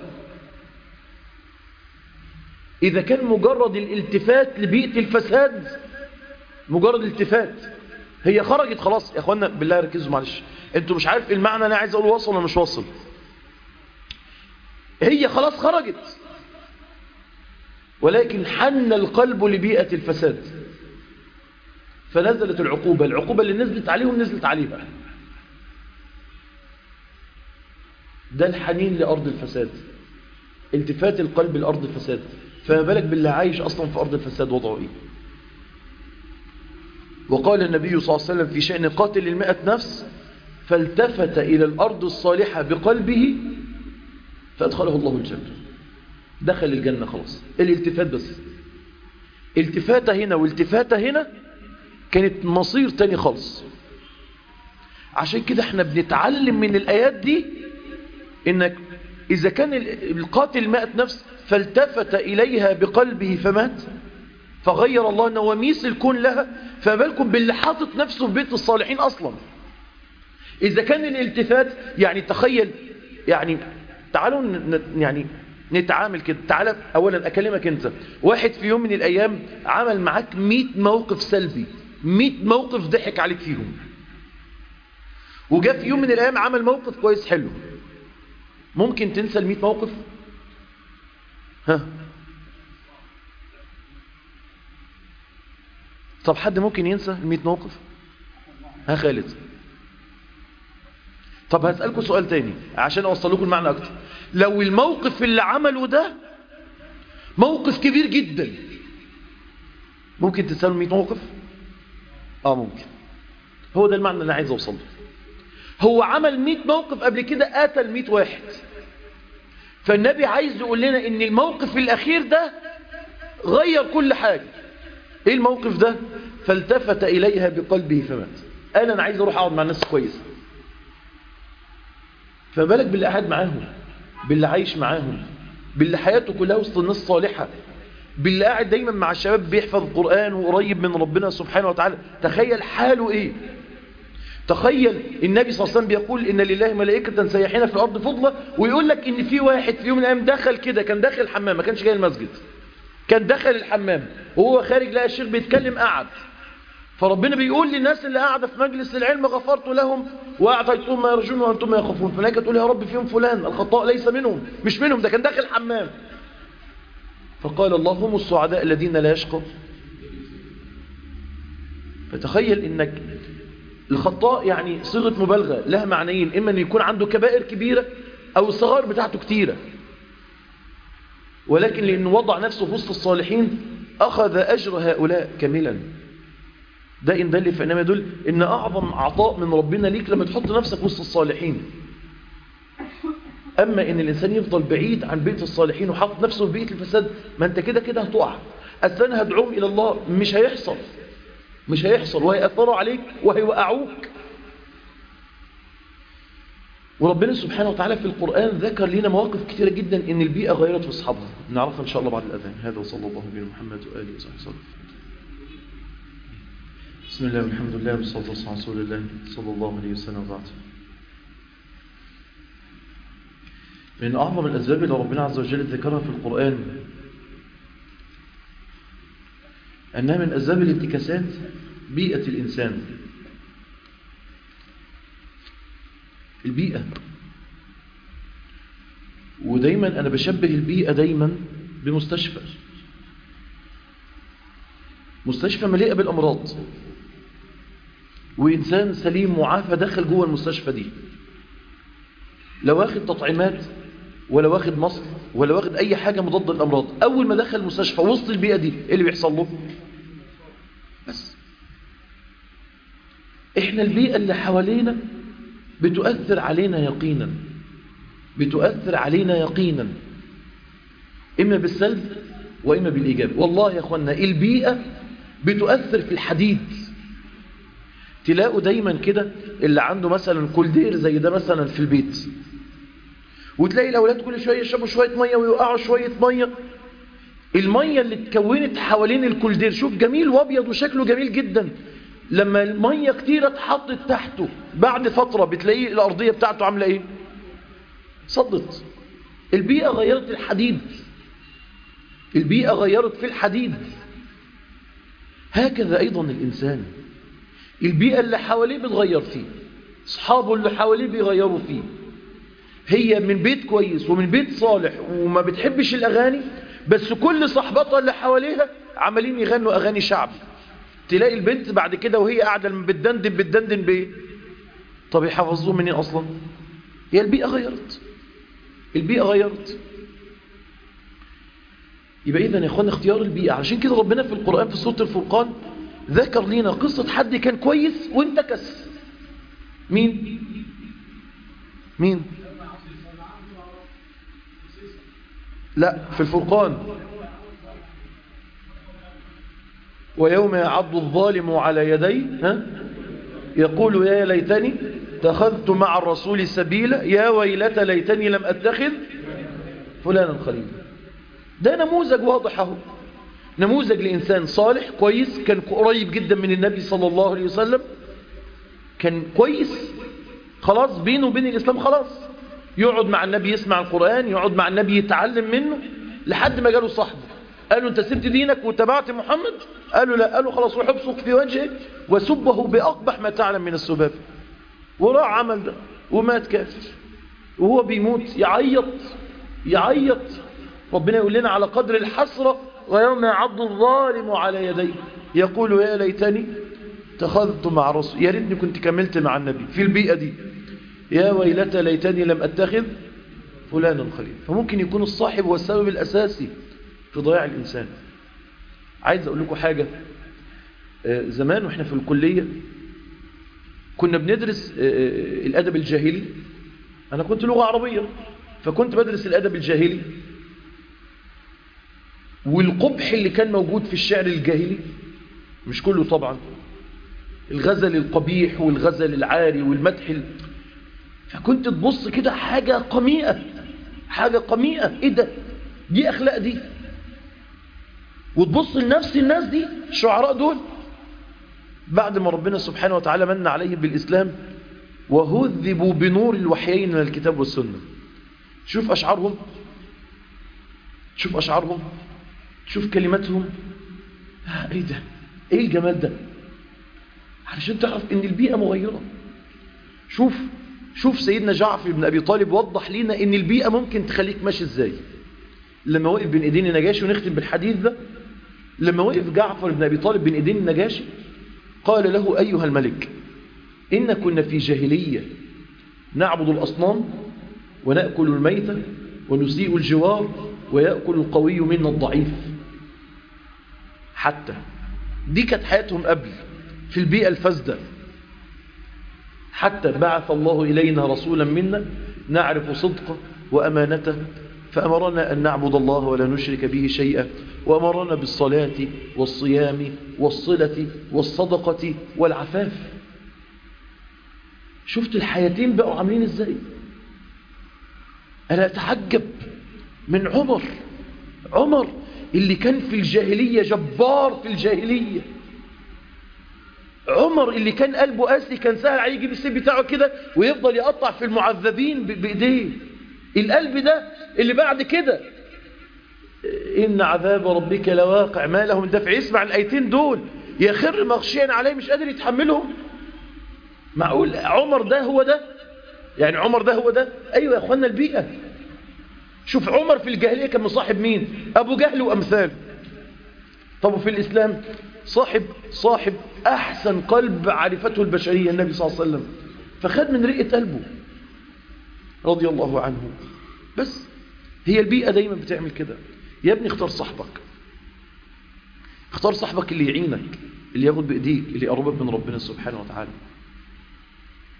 إذا كان مجرد الالتفات لبيئة الفساد مجرد التفات هي خرجت خلاص يا أخوانا بالله ركزوا معلش أنتوا مش عارف المعنى أنا عايز أقول وصل ولا مش وصل هي خلاص خرجت ولكن حن القلب لبيئة الفساد فنزلت العقوبة العقوبة اللي نزلت عليهم نزلت عليها ده الحنين لأرض الفساد التفات القلب لأرض الفساد فما بالك بالله عايش أصلا في أرض الفساد وضعه إيه وقال النبي صلى الله عليه وسلم في شأن قاتل المئة نفس فالتفت إلى الأرض الصالحة بقلبه فأدخله الله الجنة دخل الجنة خلاص الالتفات بس التفاتة هنا والتفاتة هنا كانت مصير تاني خالص عشان كده احنا بنتعلم من الآيات دي انك إذا كان القاتل مئة نفس فالتفت إليها بقلبه فمات فغير الله نواميس الكون لها فبالكم باللي حاطط نفسه في بيت الصالحين أصلا إذا كان الالتفات يعني تخيل يعني تعالوا يعني نتعامل كده تعالى أولا أكلمك أنت واحد في يوم من الأيام عمل معاك 100 موقف سلبي 100 موقف ضحك عليك فيهم وجاء في يوم من الأيام عمل موقف كويس حلو ممكن تنسى ال 100 موقف ها طب حد ممكن ينسى ال 100 موقف ها خالد طب هسألكم سؤال تاني عشان أوصل لكم المعنى أكتر لو الموقف اللي عمله ده موقف كبير جدا ممكن تسألوا 100 موقف اه ممكن هو ده المعنى اللي عايز أوصل له هو عمل 100 موقف قبل كده قتل 100 واحد فالنبي عايز يقول لنا ان الموقف الأخير ده غير كل حاجة ايه الموقف ده فالتفت إليها بقلبه فمات قال أنا عايز أروح أقعد مع الناس كويسة فبالك باللي قاعد معاهم باللي عايش معاهم باللي حياته كلها وسط الناس صالحة باللي قاعد دايما مع الشباب بيحفظ القرآن وقريب من ربنا سبحانه وتعالى تخيل حاله ايه تخيل النبي صلى الله عليه وسلم بيقول ان لله ملائكة سيحين في الارض فضلة ويقول لك ان في واحد في يوم من الايام دخل كده كان داخل الحمام ما كانش جاي المسجد كان دخل الحمام وهو خارج لقى الشيخ بيتكلم قعد فربنا بيقول للناس اللي قاعدة في مجلس العلم غفرت لهم وأعطيتهم ما يرجون وأنتم ما يخافون فلاك تقول يا رب فيهم فلان الخطاء ليس منهم مش منهم ده كان داخل حمام فقال الله هم السعداء الذين لا يشقوا فتخيل انك الخطاء يعني صيغة مبالغة لها معنيين إما أن يكون عنده كبائر كبيرة أو الصغائر بتاعته كتيرة ولكن لأنه وضع نفسه في وسط الصالحين أخذ أجر هؤلاء كاملا ده إن دل فإنما يدل إن أعظم عطاء من ربنا ليك لما تحط نفسك وسط الصالحين أما إن الإنسان يفضل بعيد عن بيت الصالحين وحاطط نفسه في بيت الفساد ما أنت كده كده هتقع أثنى هدعوهم إلى الله مش هيحصل مش هيحصل وهيأثروا عليك وهيوقعوك وربنا سبحانه وتعالى في القرآن ذكر لنا مواقف كثيرة جدا إن البيئة غيرت في أصحابها نعرفها إن شاء الله بعد الأذان هذا وصلى الله بنا محمد وآله وصحبه وسلم بسم الله والحمد لله والصلاة والسلام على رسول الله صلى الله عليه وسلم وبعد من أعظم الأسباب اللي ربنا عز وجل ذكرها في القرآن أنها من أسباب الانتكاسات بيئة الإنسان البيئة ودايما أنا بشبه البيئة دايما بمستشفى مستشفى مليئة بالأمراض وإنسان سليم معافى دخل جوه المستشفى دي لو واخد تطعيمات ولا واخد مصل ولا واخد أي حاجة مضاد للأمراض أول ما دخل المستشفى وسط البيئة دي إيه اللي بيحصل له بس احنا البيئة اللي حوالينا بتؤثر علينا يقينا بتؤثر علينا يقينا إما بالسلب وإما بالإيجاب والله يا أخوانا البيئة بتؤثر في الحديد تلاقوا دايما كده اللي عنده مثلا كولدير زي ده مثلا في البيت وتلاقي الأولاد كل شوية يشربوا شوية مية ويوقعوا شوية مية المية اللي اتكونت حوالين الكولدير شوف جميل وابيض وشكله جميل جدا لما المية كتيرة اتحطت تحته بعد فترة بتلاقيه الأرضية بتاعته عاملة ايه صدت البيئة غيرت الحديد البيئة غيرت في الحديد هكذا أيضا الإنسان البيئة اللي حواليه بتغير فيه أصحابه اللي حواليه بيغيروا فيه هي من بيت كويس ومن بيت صالح وما بتحبش الأغاني بس كل صحباتها اللي حواليها عمالين يغنوا أغاني شعبي تلاقي البنت بعد كده وهي قاعدة لما بتدندن بتدندن بإيه طب يحفظوه منين أصلا هي البيئة غيرت البيئة غيرت يبقى إذن يا أخوانا اختيار البيئة عشان كده ربنا في القرآن في سورة الفرقان ذكر لنا قصة حد كان كويس وانتكس مين مين لا في الفرقان ويوم يعض الظالم على يديه ها يقول يا ليتني اتخذت مع الرسول سبيلا يا ويلة ليتني لم اتخذ فلانا خليلا ده نموذج واضح اهو نموذج لإنسان صالح كويس كان قريب جدا من النبي صلى الله عليه وسلم كان كويس خلاص بينه وبين الإسلام خلاص يقعد مع النبي يسمع القرآن يقعد مع النبي يتعلم منه لحد ما جاله صاحبه قالوا انت سبت دينك وتبعت محمد قالوا لا قالوا خلاص روح ابصق في وجهه وسبه بأقبح ما تعلم من السباب وراح عمل ده ومات كافر وهو بيموت يعيط يعيط ربنا يقول لنا على قدر الحسرة ويوم يعض الظالم على يديه يقول يا ليتني اتخذت مع رسول يا ريتني كنت كملت مع النبي في البيئة دي يا ويلتى ليتني لم اتخذ فلانا خليل فممكن يكون الصاحب هو السبب الأساسي في ضياع الإنسان عايز أقول لكم حاجة زمان وإحنا في الكلية كنا بندرس الأدب الجاهلي أنا كنت لغة عربية فكنت بدرس الأدب الجاهلي والقبح اللي كان موجود في الشعر الجاهلي مش كله طبعا الغزل القبيح والغزل العاري والمدح ال... فكنت تبص كده حاجة قميئة حاجة قميئة ايه ده دي اخلاق دي وتبص لنفس الناس دي الشعراء دول بعد ما ربنا سبحانه وتعالى من عليهم بالإسلام وهذبوا بنور الوحيين من الكتاب والسنة شوف أشعارهم شوف أشعارهم شوف كلماتهم آه ايه ده ايه الجمال ده علشان تعرف ان البيئة مغيرة شوف شوف سيدنا جعفر بن أبي طالب وضح لنا ان البيئة ممكن تخليك ماشي ازاي لما وقف بين ايدين النجاشي ونختم بالحديث ده لما وقف جعفر بن أبي طالب بين ايدين النجاشي قال له أيها الملك إن كنا في جاهلية نعبد الأصنام ونأكل الميتة ونسيء الجوار ويأكل القوي منا الضعيف حتى دي كانت حياتهم قبل في البيئة الفاسدة حتى بعث الله إلينا رسولا منا نعرف صدقه وأمانته فأمرنا أن نعبد الله ولا نشرك به شيئا وأمرنا بالصلاة والصيام والصلة والصدقة والعفاف شفت الحياتين بقوا عاملين ازاي أنا أتعجب من عمر عمر اللي كان في الجاهلية جبار في الجاهلية عمر اللي كان قلبه قاسي كان سهل عليه يجيب السيف بتاعه كده ويفضل يقطع في المعذبين بإيديه القلب ده اللي بعد كده إن عذاب ربك لواقع ما له من دفع يسمع الآيتين دول يخر مغشيا عليه مش قادر يتحملهم معقول عمر ده هو ده يعني عمر ده هو ده أيوة يا أخوانا البيئة شوف عمر في الجاهلية كان مصاحب مين أبو جهل وأمثال طب وفي الإسلام صاحب صاحب أحسن قلب عرفته البشرية النبي صلى الله عليه وسلم فخد من رئة قلبه رضي الله عنه بس هي البيئة دايما بتعمل كده يا ابني اختار صاحبك اختار صاحبك اللي يعينك اللي ياخد بإيديك اللي يقربك من ربنا سبحانه وتعالى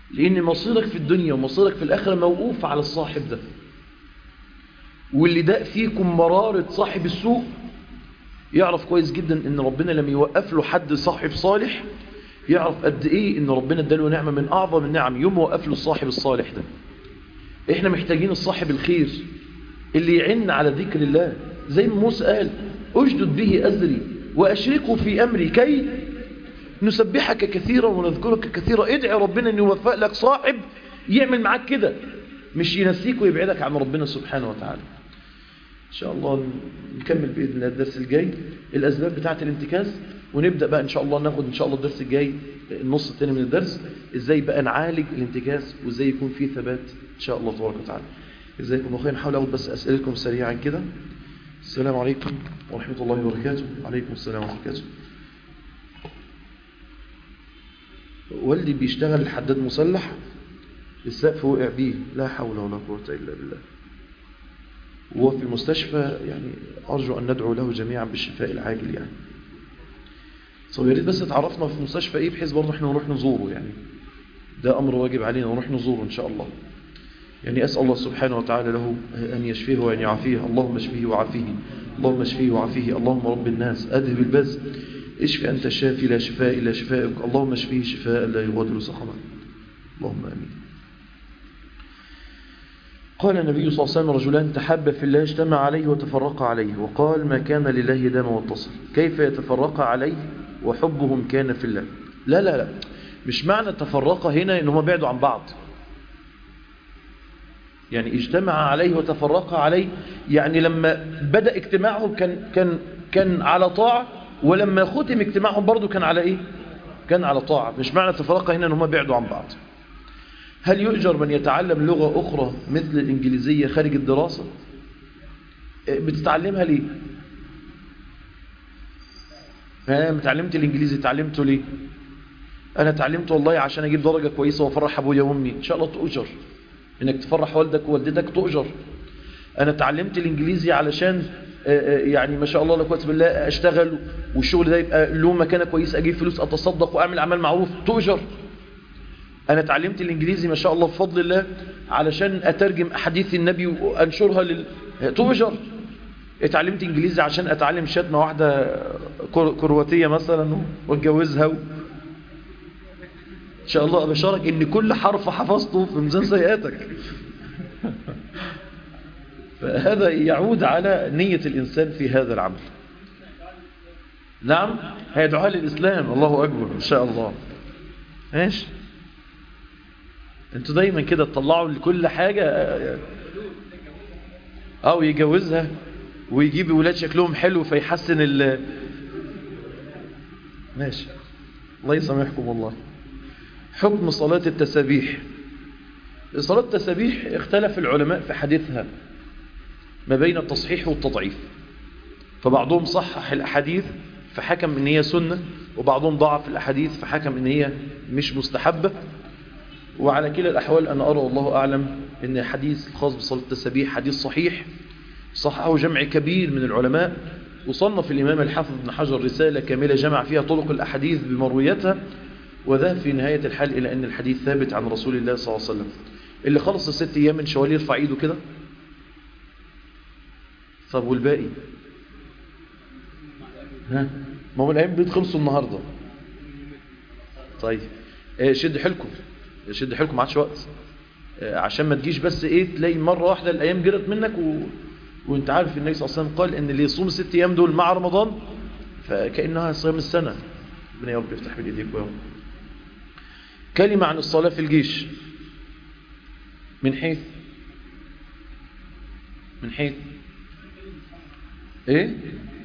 لأن مصيرك في الدنيا ومصيرك في الآخرة موقوف على الصاحب ده واللي داق فيكم مرارة صاحب السوء يعرف كويس جدا ان ربنا لم يوقف له حد صاحب صالح يعرف قد ايه ان ربنا اداله نعمة من اعظم النعم يوم وقف له الصاحب الصالح ده احنا محتاجين الصاحب الخير اللي يعن على ذكر الله زي ما موسى قال اجدد به أزري وأشركه في أمري كي نسبحك كثيرا ونذكرك كثيرا ادعي ربنا أن يوفق لك صاحب يعمل معاك كده مش ينسيك ويبعدك عن ربنا سبحانه وتعالى إن شاء الله نكمل بإذن الله الدرس الجاي الأسباب بتاعة الانتكاس ونبدأ بقى إن شاء الله ناخد إن شاء الله الدرس الجاي النص الثاني من الدرس إزاي بقى نعالج الانتكاس وإزاي يكون فيه ثبات إن شاء الله تبارك وتعالى ازيكم اخويا نحاول اخد بس اسئلتكم سريعا كده السلام عليكم ورحمة الله وبركاته وعليكم السلام ورحمة الله وبركاته والدي بيشتغل الحداد مسلح السقف وقع بيه لا حول ولا قوة إلا بالله وهو في المستشفى يعني أرجو أن ندعو له جميعا بالشفاء العاجل يعني طب يا ريت بس تعرفنا في المستشفى إيه بحيث برضه إحنا نروح نزوره يعني ده أمر واجب علينا نروح نزوره إن شاء الله يعني أسأل الله سبحانه وتعالى له أن يشفيه وأن يعافيه اللهم اشفيه وعافيه اللهم اشفيه وعافيه اللهم رب الناس أذهب البز اشف أنت الشافي لا شفاء إلا شفائك اللهم اشفيه شفاء لا يغادر سقما اللهم أمين قال النبي صلى الله عليه وسلم رجلان تحب في الله اجتمع عليه وتفرق عليه وقال ما كان لله دام واتصل كيف يتفرق عليه وحبهم كان في الله لا لا لا مش معنى تفرق هنا إنهم بعدوا عن بعض يعني اجتمع عليه وتفرق عليه يعني لما بدأ اجتماعهم كان, كان, كان على طاعة ولما ختم اجتماعهم برضو كان على ايه كان على طاعة مش معنى تفرق هنا انهم بعدوا عن بعض هل يؤجر من يتعلم لغة أخرى مثل الإنجليزية خارج الدراسة بتتعلمها ليه ها متعلمت الإنجليزي تعلمته ليه أنا تعلمته والله عشان أجيب درجة كويسة وأفرح أبويا وأمي إن شاء الله تؤجر انك تفرح والدك ووالدتك تؤجر انا اتعلمت الانجليزي علشان يعني ما شاء الله لا قوه بالله اشتغل والشغل ده يبقى له مكانه كويسه اجيب فلوس اتصدق واعمل اعمال معروف تؤجر انا اتعلمت الانجليزي ما شاء الله بفضل الله علشان اترجم احاديث النبي وانشرها لل تؤجر اتعلمت انجليزي عشان اتعلم شتمه واحده كرواتيه مثلا واتجوزها و... إن شاء الله أبشرك إن كل حرف حفظته في ميزان سيئاتك فهذا يعود على نية الإنسان في هذا العمل نعم هيدعوها للإسلام الله أكبر إن شاء الله ماشي انتوا دايما كده تطلعوا لكل حاجة أو يجوزها ويجيب ولاد شكلهم حلو فيحسن ال ماشي الله يسامحكم والله حكم صلاة التسابيح صلاة التسابيح اختلف العلماء في حديثها ما بين التصحيح والتضعيف فبعضهم صحح الأحاديث فحكم ان هي سنة وبعضهم ضعف الأحاديث فحكم ان هي مش مستحبة وعلى كلا الأحوال أنا أرى والله أعلم ان الحديث الخاص بصلاة التسابيح حديث صحيح صححه جمع كبير من العلماء وصنف الإمام الحافظ بن حجر رسالة كاملة جمع فيها طرق الأحاديث بمرويتها وذهب في نهاية الحال إلى أن الحديث ثابت عن رسول الله صلى الله عليه وسلم اللي خلص الست أيام من شوال يرفع إيده كده طب والباقي ها ما هو الأيام بيتخلصوا النهاردة طيب آه شد حيلكم شد حيلكم ما عادش وقت آه عشان ما تجيش بس ايه تلاقي مرة واحدة الأيام جرت منك و... وانت عارف النبي صلى الله عليه وسلم قال ان اللي يصوم الست أيام دول مع رمضان فكأنها صيام السنة ربنا يا رب يفتح بين ايديك ويوم كلمة عن الصلاة في الجيش من حيث من حيث ايه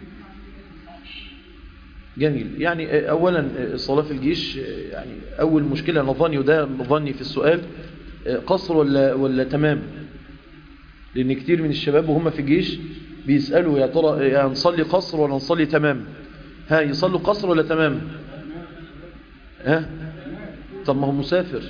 جميل يعني اولا الصلاة في الجيش يعني اول مشكلة نظني وده نظني في السؤال قصر ولا, ولا تمام لان كتير من الشباب وهم في الجيش بيسألوا يا ترى يا نصلي قصر ولا نصلي تمام ها يصلوا قصر ولا تمام ها طب ما هو مسافر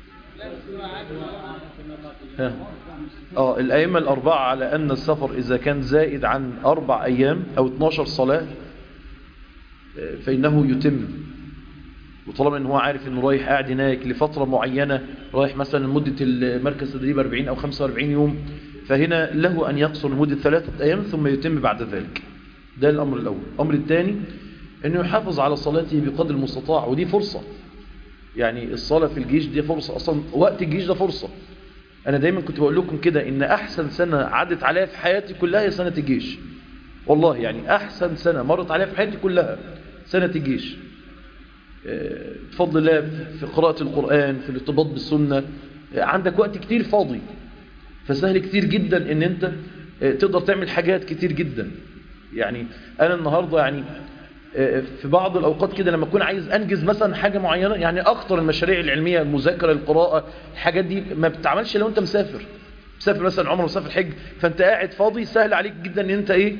ها اه الأئمة الأربعة على أن السفر إذا كان زائد عن أربع أيام أو 12 صلاة فإنه يتم وطالما ان هو عارف انه رايح قاعد هناك لفترة معينة رايح مثلا لمدة المركز التدريب 40 او 45 يوم فهنا له ان يقصر لمدة ثلاثة ايام ثم يتم بعد ذلك ده الامر الاول الامر الثاني انه يحافظ على صلاته بقدر المستطاع ودي فرصة يعني الصلاة في الجيش دي فرصة اصلا وقت الجيش ده فرصة انا دايما كنت بقول لكم كده ان احسن سنة عدت عليها في حياتي كلها هي سنة الجيش والله يعني احسن سنة مرت عليها في حياتي كلها سنة الجيش بفضل الله في قراءة القرآن في الارتباط بالسنة عندك وقت كتير فاضي فسهل كتير جدا ان انت تقدر تعمل حاجات كتير جدا يعني انا النهاردة يعني في بعض الاوقات كده لما اكون عايز انجز مثلا حاجة معينة يعني اكتر المشاريع العلمية المذاكرة القراءة الحاجات دي ما بتعملش لو انت مسافر مسافر مثلا عمره مسافر حج فانت قاعد فاضي سهل عليك جدا ان انت ايه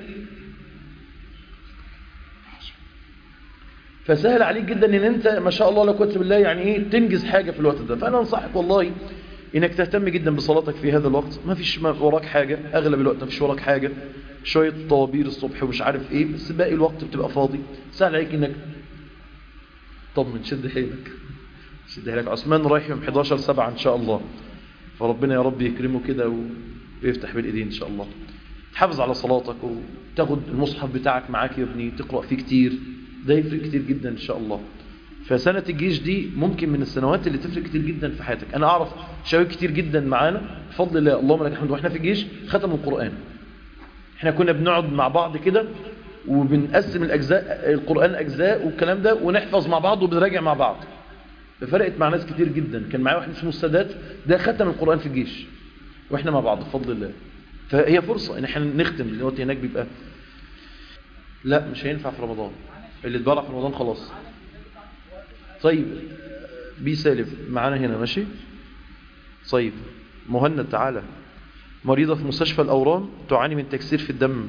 فسهل عليك جدا ان انت ما شاء الله لا قوه بالله يعني ايه تنجز حاجة في الوقت ده فانا انصحك والله انك تهتم جدا بصلاتك في هذا الوقت ما فيش وراك حاجة اغلب الوقت ما فيش وراك حاجة شوية طوابير الصبح ومش عارف ايه بس باقي الوقت بتبقى فاضي سهل عليك انك طمن شد حيلك شد حيلك عثمان رايح يوم 11 7 ان شاء الله فربنا يا رب يكرمه كده ويفتح بالايدين ان شاء الله تحافظ على صلاتك وتاخد المصحف بتاعك معاك يا ابني تقرأ فيه كتير ده يفرق كتير جدا ان شاء الله فسنة الجيش دي ممكن من السنوات اللي تفرق كتير جدا في حياتك انا اعرف شباب كتير جدا معانا بفضل الله اللهم لك الحمد واحنا في الجيش ختموا القرآن احنا كنا بنقعد مع بعض كده وبنقسم الاجزاء القرآن اجزاء والكلام ده ونحفظ مع بعض وبنراجع مع بعض فرقت مع ناس كتير جدا كان معايا واحد اسمه السادات ده ختم القرآن في الجيش واحنا مع بعض بفضل الله فهي فرصة ان احنا نختم دلوقتي هناك بيبقى لا مش هينفع في رمضان اللي اتبرع في رمضان خلاص طيب بي سالف معانا هنا ماشي طيب مهند تعالى مريضة في مستشفى الأورام تعاني من تكسير في الدم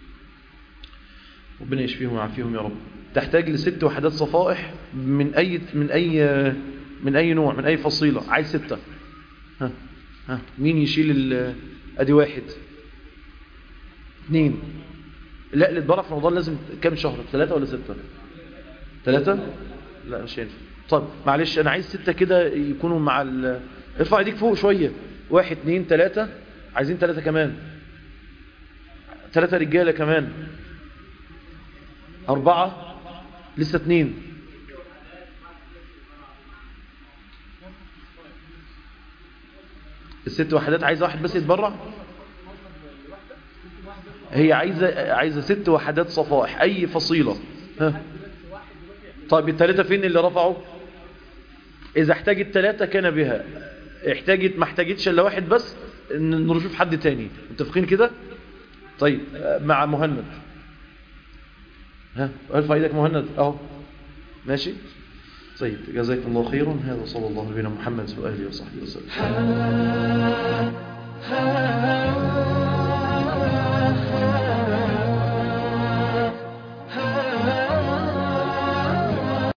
ربنا يشفيهم ويعافيهم يا رب تحتاج لست وحدات صفائح من أي من أي من أي نوع من أي فصيلة عايز ستة ها ها مين يشيل ادي واحد اثنين لا اللي اتبرع في رمضان لازم كام شهر ثلاثة ولا ستة ثلاثة لا مش هينفع طب معلش انا عايز ستة كده يكونوا مع ال... ارفع ايديك فوق شوية واحد اثنين ثلاثة عايزين ثلاثة كمان ثلاثة رجالة كمان أربعة لسه اثنين الست وحدات عايزة واحد بس يتبرع هي عايزة عايزة ست وحدات صفائح أي فصيلة ها طيب الثلاثة فين اللي رفعوا إذا احتاجت ثلاثة كان بها احتاجت ما احتاجتش إلا واحد بس نشوف حد تاني متفقين كده طيب مع مهند ها ارفع ايدك مهند اهو ماشي طيب جزاكم الله خيرا هذا صلى الله عليه محمد وآله وصحبه وسلم